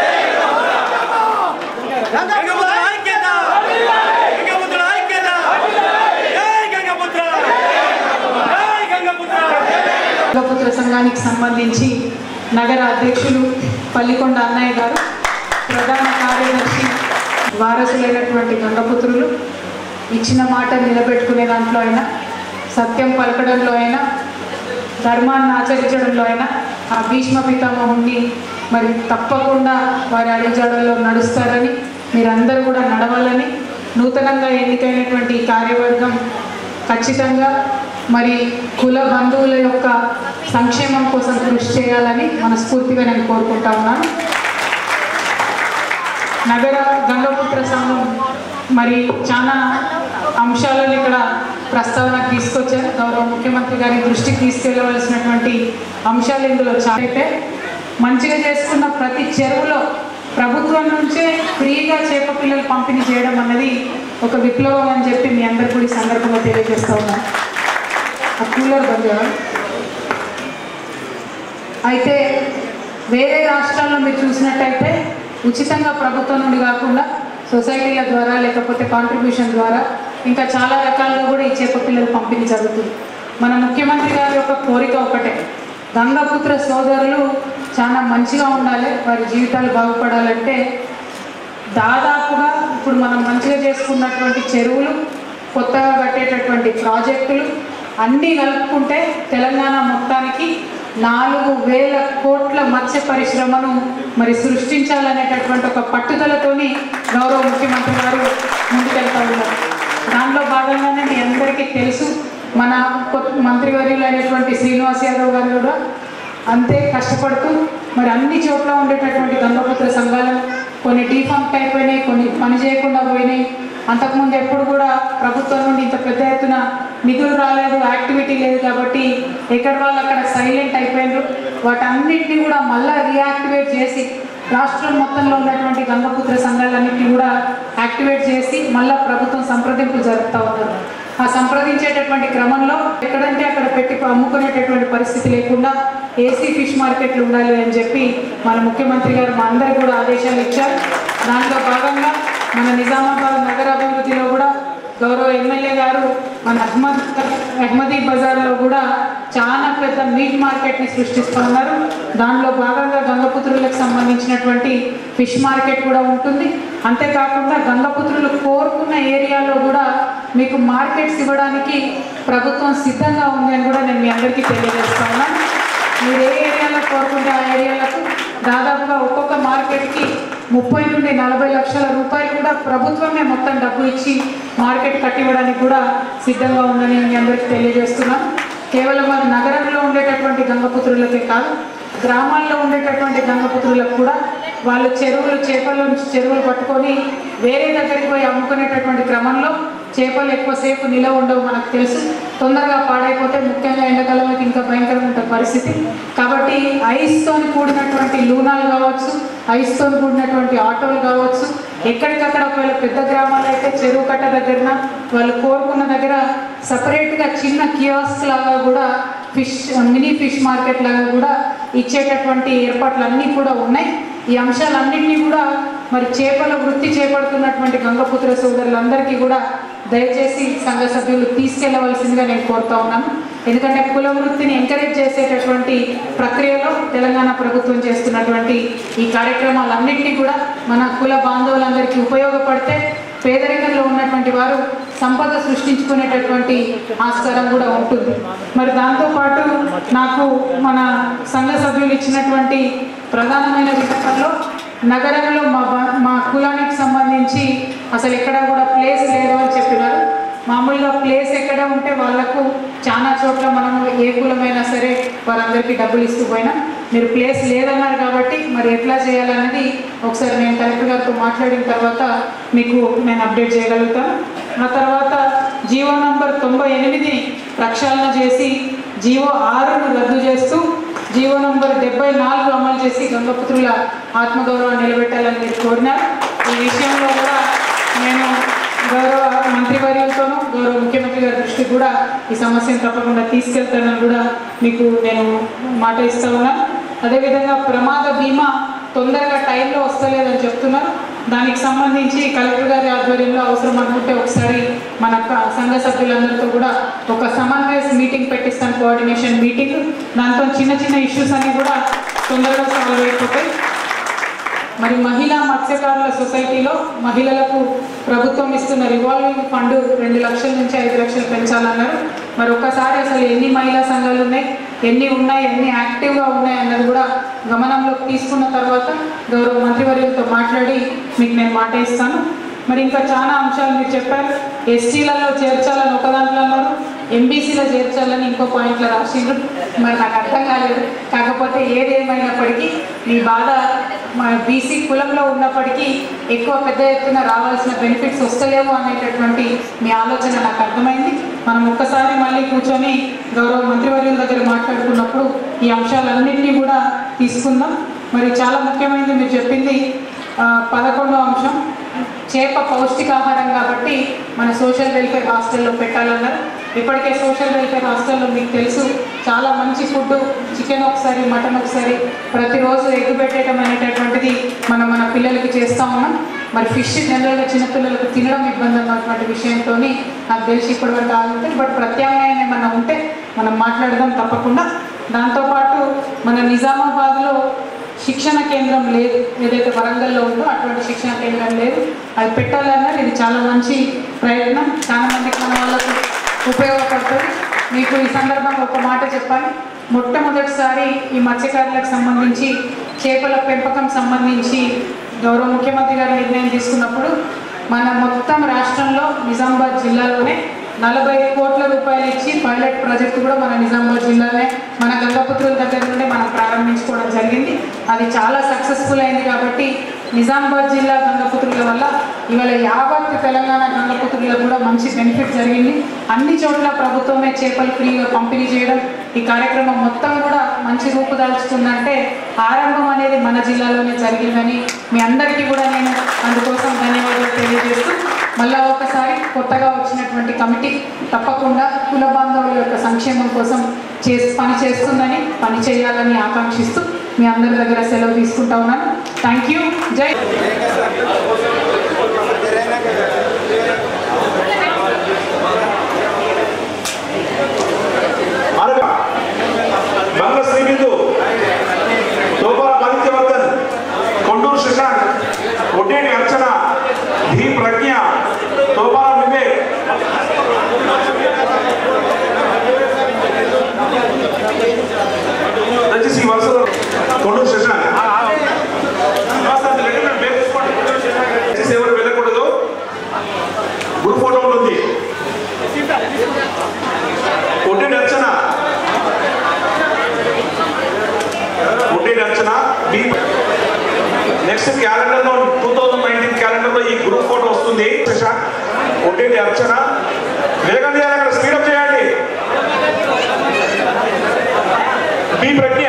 గంగపుత్ర ఐక్యత గంగపుత్ర ఐక్యత జై గంగపుత్ర జై గంగపుత్ర గంగపుత్ర సంఘానికి సంబంధించి నగర అధ్యక్షులు పల్లికొండ అన్నయ్య గారు ప్రధాన కార్యదర్శి వారసులైనటువంటి గంగపుత్రులు ఇచ్చిన మాట నిలబెట్టుకునే దాంట్లో అయినా సత్యం పలకడంలో అయినా ధర్మాన్ని ఆచరించడంలో అయినా ఆ భీష్మ పితామహుణ్ణి మరి తప్పకుండా వారి అడుగుజాడల్లో నడుస్తారని మీరందరూ కూడా నడవాలని నూతనంగా ఎన్నికైనటువంటి ఈ కార్యవర్గం ఖచ్చితంగా మరి కుల బంధువుల యొక్క సంక్షేమం కోసం కృషి చేయాలని మనస్ఫూర్తిగా నేను కోరుకుంటా ఉన్నాను నగర గంగపుత్ర సంఘం మరి చాలా అంశాలను ఇక్కడ ప్రస్తావనకు తీసుకొచ్చారు గౌరవ ముఖ్యమంత్రి గారి దృష్టికి తీసుకెళ్లవలసినటువంటి అంశాలు ఇందులో చాలా అయితే మంచిగా చేసుకున్న ప్రతి చెరువులో ప్రభుత్వం నుంచే ఫ్రీగా చేప పిల్లలు పంపిణీ చేయడం అన్నది ఒక విప్లవం అని చెప్పి మీ అందరికీ కూడా ఈ సందర్భంగా తెలియజేస్తా ఉన్నాను ఆ కూలర్ బంద్ చేయాలి అయితే వేరే రాష్ట్రాల్లో మీరు చూసినట్టయితే ఉచితంగా ప్రభుత్వం నుండి కాకుండా సొసైటీల ద్వారా లేకపోతే కాంట్రిబ్యూషన్ ద్వారా ఇంకా చాలా రకాలుగా కూడా ఈ చేప పిల్లలు పంపిణీ జరుగుతుంది మన ముఖ్యమంత్రి గారి యొక్క కోరిక ఒకటే గంగపుత్ర సోదరులు చాలా మంచిగా ఉండాలి వారి జీవితాలు బాగుపడాలంటే దాదాపుగా ఇప్పుడు మనం మంచిగా చేసుకున్నటువంటి చెరువులు కొత్తగా కట్టేటటువంటి ప్రాజెక్టులు అన్నీ కలుపుకుంటే తెలంగాణ మొత్తానికి నాలుగు వేల కోట్ల మత్స్య పరిశ్రమను మరి సృష్టించాలనేటటువంటి ఒక పట్టుదలతోని గౌరవ ముఖ్యమంత్రి గారు ముందుకెళ్తా ఉన్నారు దానిలో భాగంగానే మీ అందరికీ తెలుసు మన కొత్త మంత్రివర్యులు అయినటువంటి శ్రీనివాస్ యాదవ్ గారు కూడా అంతే కష్టపడుతూ మరి అన్ని చోట్ల ఉండేటటువంటి గంగపుత్ర సంఘాలను కొన్ని డీఫాంక్ట్ అయిపోయినాయి కొన్ని పని చేయకుండా పోయినాయి అంతకుముందు ఎప్పుడు కూడా ప్రభుత్వం నుండి ఇంత పెద్ద ఎత్తున నిధులు రాలేదు యాక్టివిటీ లేదు కాబట్టి ఎక్కడ వాళ్ళు అక్కడ సైలెంట్ అయిపోయినారు వాటన్నిటిని కూడా మళ్ళా రీయాక్టివేట్ చేసి రాష్ట్రం మొత్తంలో ఉన్నటువంటి గంగపుత్ర సంఘాలన్నింటినీ కూడా యాక్టివేట్ చేసి మళ్ళా ప్రభుత్వం సంప్రదింపులు జరుపుతూ ఉన్నారు ఆ సంప్రదించేటటువంటి క్రమంలో ఎక్కడంటే అక్కడ పెట్టి అమ్ముకునేటటువంటి పరిస్థితి లేకుండా ఏసీ ఫిష్ మార్కెట్లు ఉండాలి అని చెప్పి మన ముఖ్యమంత్రి గారు మా అందరికి కూడా ఆదేశాలు ఇచ్చారు దాంట్లో భాగంగా మన నిజామాబాద్ నగర అభివృద్ధిలో కూడా గౌరవ ఎమ్మెల్యే గారు మన అహ్మద్ అహ్మదీ బజార్లో కూడా చాలా పెద్ద మీట్ మార్కెట్ని సృష్టిస్తూ ఉన్నారు దానిలో భాగంగా గంగపుత్రులకు సంబంధించినటువంటి ఫిష్ మార్కెట్ కూడా ఉంటుంది అంతేకాకుండా గంగపుత్రులు కోరుకున్న ఏరియాలో కూడా మీకు మార్కెట్స్ ఇవ్వడానికి ప్రభుత్వం సిద్ధంగా ఉంది అని కూడా నేను మీ అందరికీ తెలియజేస్తా ఉన్నాను మీరు ఏ ఏరియాలో కోరుకుంటే ఆ ఏరియాలకు దాదాపుగా ఒక్కొక్క మార్కెట్కి ముప్పై నుండి నలభై లక్షల రూపాయలు కూడా ప్రభుత్వమే మొత్తం డబ్బు ఇచ్చి మార్కెట్ కట్టివ్వడానికి కూడా సిద్ధంగా ఉందని మీ అందరికీ తెలియజేస్తున్నాం కేవలం మన నగరంలో ఉండేటటువంటి గంగపుత్రులకే కాదు గ్రామాల్లో ఉండేటటువంటి గంగపుత్రులకు కూడా వాళ్ళు చెరువులు చేపల నుంచి చెరువులు పట్టుకొని వేరే దగ్గరికి పోయి అమ్ముకునేటటువంటి క్రమంలో చేపలు ఎక్కువసేపు నిలవ ఉండవు మనకు తెలుసు తొందరగా పాడైపోతే ముఖ్యంగా ఎండాకాలంలో ఇంకా భయంకరంగా ఉంటుంది పరిస్థితి కాబట్టి ఐస్తో కూడినటువంటి లూనాలు కావచ్చు ఐస్తో కూడినటువంటి ఆటోలు కావచ్చు ఎక్కడికక్కడ ఒకవేళ పెద్ద గ్రామాలు అయితే చెరువు కట్ట దగ్గరన వాళ్ళు కోరుకున్న దగ్గర సపరేట్గా చిన్న కియాస్క్ లాగా కూడా ఫిష్ మినీ ఫిష్ మార్కెట్ లాగా కూడా ఇచ్చేటటువంటి ఏర్పాట్లు అన్నీ కూడా ఉన్నాయి ఈ అంశాలన్నింటినీ కూడా మరి చేపల వృత్తి చేపడుతున్నటువంటి గంగపుత్ర సోదరులందరికీ కూడా దయచేసి సంఘ సభ్యులు తీసుకెళ్లవలసిందిగా నేను కోరుతా ఉన్నాను ఎందుకంటే కుల వృత్తిని ఎంకరేజ్ చేసేటటువంటి ప్రక్రియలో తెలంగాణ ప్రభుత్వం చేస్తున్నటువంటి ఈ కార్యక్రమాలన్నింటినీ కూడా మన కుల బాంధవులందరికీ ఉపయోగపడితే పేదరికంలో ఉన్నటువంటి వారు సంపద సృష్టించుకునేటటువంటి ఆస్కారం కూడా ఉంటుంది మరి దాంతోపాటు నాకు మన సంఘ సభ్యులు ఇచ్చినటువంటి ప్రధానమైన విషయంలో నగరంలో మా బా- మా కులానికి సంబంధించి అసలు ఎక్కడ కూడా ప్లేస్ లేదు అని చెప్పినారు మామూలుగా ప్లేస్ ఎక్కడ ఉంటే వాళ్ళకు చాలా చోట్ల మనం ఏ కులమైనా సరే వారందరికీ డబ్బులు ఇస్తూ పోయినా మీరు ప్లేస్ లేదన్నారు కాబట్టి మరి ఎట్లా చేయాలన్నది ఒకసారి నేను కలెక్టర్ గారితో మాట్లాడిన తర్వాత మీకు నేను అప్డేట్ చేయగలుగుతాను ఆ తర్వాత జీవో నంబర్ తొంభై ఎనిమిది ప్రక్షాళన చేసి జీవో ఆరును రద్దు చేస్తూ జీవో నంబర్ డెబ్బై నాలుగు అమలు చేసి గంగపుత్రుల ఆత్మగౌరవాన్ని నిలబెట్టాలని మీరు కోరినారు ఈ విషయంలో కూడా నేను గౌరవ మంత్రివర్యులతోనూ గౌరవ ముఖ్యమంత్రి గారి దృష్టికి కూడా ఈ సమస్యను తప్పకుండా తీసుకెళ్తానని కూడా మీకు నేను మాట ఇస్తా ఉన్నాను అదేవిధంగా ప్రమాద బీమా తొందరగా టైంలో వస్తలేదని చెప్తున్నారు దానికి సంబంధించి కలెక్టర్ గారి ఆధ్వర్యంలో అవసరం అనుకుంటే ఒకసారి మన క- సంఘ సభ్యులందరితో కూడా ఒక సమన్వయ మీటింగ్ పెట్టిస్తాను కోఆర్డినేషన్ మీటింగ్ దాంతో చిన్న చిన్న ఇష్యూస్ అన్ని కూడా తొందరగా సాల్వ్ అయిపోతాయి మరి మహిళా మత్స్యకారుల సొసైటీలో మహిళలకు ప్రభుత్వం ఇస్తున్న రివాల్వింగ్ ఫండ్ రెండు లక్షల నుంచి ఐదు లక్షలు పెంచాలన్నారు మరి ఒక్కసారి అసలు ఎన్ని మహిళా సంఘాలు ఉన్నాయి ఎన్ని ఉన్నాయి ఎన్ని యాక్టివ్గా ఉన్నాయి అన్నది కూడా గమనంలోకి తీసుకున్న తర్వాత గౌరవ మంత్రివర్యులతో మాట్లాడి మీకు నేను మాట ఇస్తాను మరి ఇంకా చాలా అంశాలు మీరు చెప్పారు ఎస్టీలలో చేర్చాలని ఒక దాంట్లో అన్నారు ఎంబీసీలో చేర్చాలని ఇంకో పాయింట్లో రాసిండ్రు మరి నాకు అర్థం కాలేదు కాకపోతే ఏది ఏమైనప్పటికీ మీ బాధ మా బీసీ కులంలో ఉన్నప్పటికీ ఎక్కువ పెద్ద ఎత్తున రావాల్సిన బెనిఫిట్స్ వస్తలేవు అనేటటువంటి మీ ఆలోచన నాకు అర్థమైంది మనం ఒక్కసారి మళ్ళీ కూర్చొని గౌరవ మంత్రివర్యుల దగ్గర మాట్లాడుకున్నప్పుడు ఈ అంశాలన్నింటినీ కూడా తీసుకుందాం మరి చాలా ముఖ్యమైనది మీరు చెప్పింది ఆ, పదకొండో అంశం చేప పౌష్టికాహారం కాబట్టి మన సోషల్ వెల్ఫేర్ హాస్టల్లో పెట్టాలన్నారు ఇప్పటికే సోషల్ వెల్ఫేర్ హాస్టల్లో మీకు తెలుసు చాలా మంచి ఫుడ్ చికెన్ ఒకసారి మటన్ ఒకసారి ప్రతిరోజు ఎగ్ పెట్టడం అనేటటువంటిది మనం మన పిల్లలకి చేస్తూ ఉన్నాం మరి ఫిష్ జనరల్గా చిన్నపిల్లలకు తినడం ఇబ్బంది అన్నటువంటి విషయంతో నాకు తెలిసి ఇప్పటి వరకు ఆగుంటే బట్ ప్రత్యామ్నాయం ఏమన్నా ఉంటే మనం మాట్లాడదాం తప్పకుండా దాంతోపాటు మన నిజామాబాద్లో శిక్షణ కేంద్రం లేదు ఏదైతే వరంగల్లో ఉందో అటువంటి శిక్షణ కేంద్రం లేదు అది పెట్టాలన్నారు ఇది చాలా మంచి ప్రయత్నం చాలా మందికి మన వాళ్ళకు ఉపయోగపడుతుంది మీకు ఈ సందర్భంగా ఒక మాట చెప్పాలి మొట్టమొదటిసారి ఈ మత్స్యకారులకు సంబంధించి చేపల పెంపకం సంబంధించి గౌరవ ముఖ్యమంత్రి గారు నిర్ణయం తీసుకున్నప్పుడు మన మొత్తం రాష్ట్రంలో నిజామాబాద్ జిల్లాలోనే నలభై కోట్ల రూపాయలు ఇచ్చి పైలట్ ప్రాజెక్ట్ కూడా మన నిజామాబాద్ జిల్లాలోనే మన గంగపుత్రుల దగ్గర నుండి మనం ప్రారంభించుకోవడం జరిగింది అది చాలా సక్సెస్ఫుల్ అయింది కాబట్టి నిజామాబాద్ జిల్లా గంగపుత్రుల వల్ల ఇవాళ యావత్ తెలంగాణ గంగపుత్రులకు కూడా మంచి బెనిఫిట్ జరిగింది అన్ని చోట్ల ప్రభుత్వమే చేపలు ఫ్రీగా పంపిణీ చేయడం ఈ కార్యక్రమం మొత్తం కూడా మంచి రూపుదాల్చుతుందంటే ఆరంభం అనేది మన జిల్లాలోనే జరిగిందని మీ అందరికీ కూడా నేను అందుకోసం ధన్యవాదాలు తెలియజేస్తూ మళ్ళా ఒకసారి కొత్తగా వచ్చినటువంటి కమిటీ తప్పకుండా కుల బాంధవుల యొక్క సంక్షేమం కోసం చేసి పని చేస్తుందని పని చేయాలని ఆకాంక్షిస్తూ మీ అందరి దగ్గర సెలవు తీసుకుంటా ఉన్నాను థ్యాంక్ యూ జై బంగ శ్రీబిందు తోపాల ఆదిత్యవర్ధన్ కొండూరు శశాంక్ ఒడ్డేటి అర్చన ధీ ప్రజ్ఞ తోపాల వివేక్ దయచేసి ఈ వరుసలో కొండూరు శశాంక్ దయచేసి ఎవరు వెళ్ళకూడదు గ్రూప్ ఫోటో ఉంటుంది ఒడ్డేటి అర్చన ఒడ్డేటి అర్చన బి నెక్స్ట్ క్యాలెండర్ లో టూ థౌజండ్ నైన్టీన్ క్యాలెండర్ లో ఈ గ్రూప్ ఫోటో వస్తుంది శశాంక్ ఒడ్డేటి అర్చన వేగం చేయాలి అక్కడ స్పీడప్ చేయండి బి ప్రజ్ఞ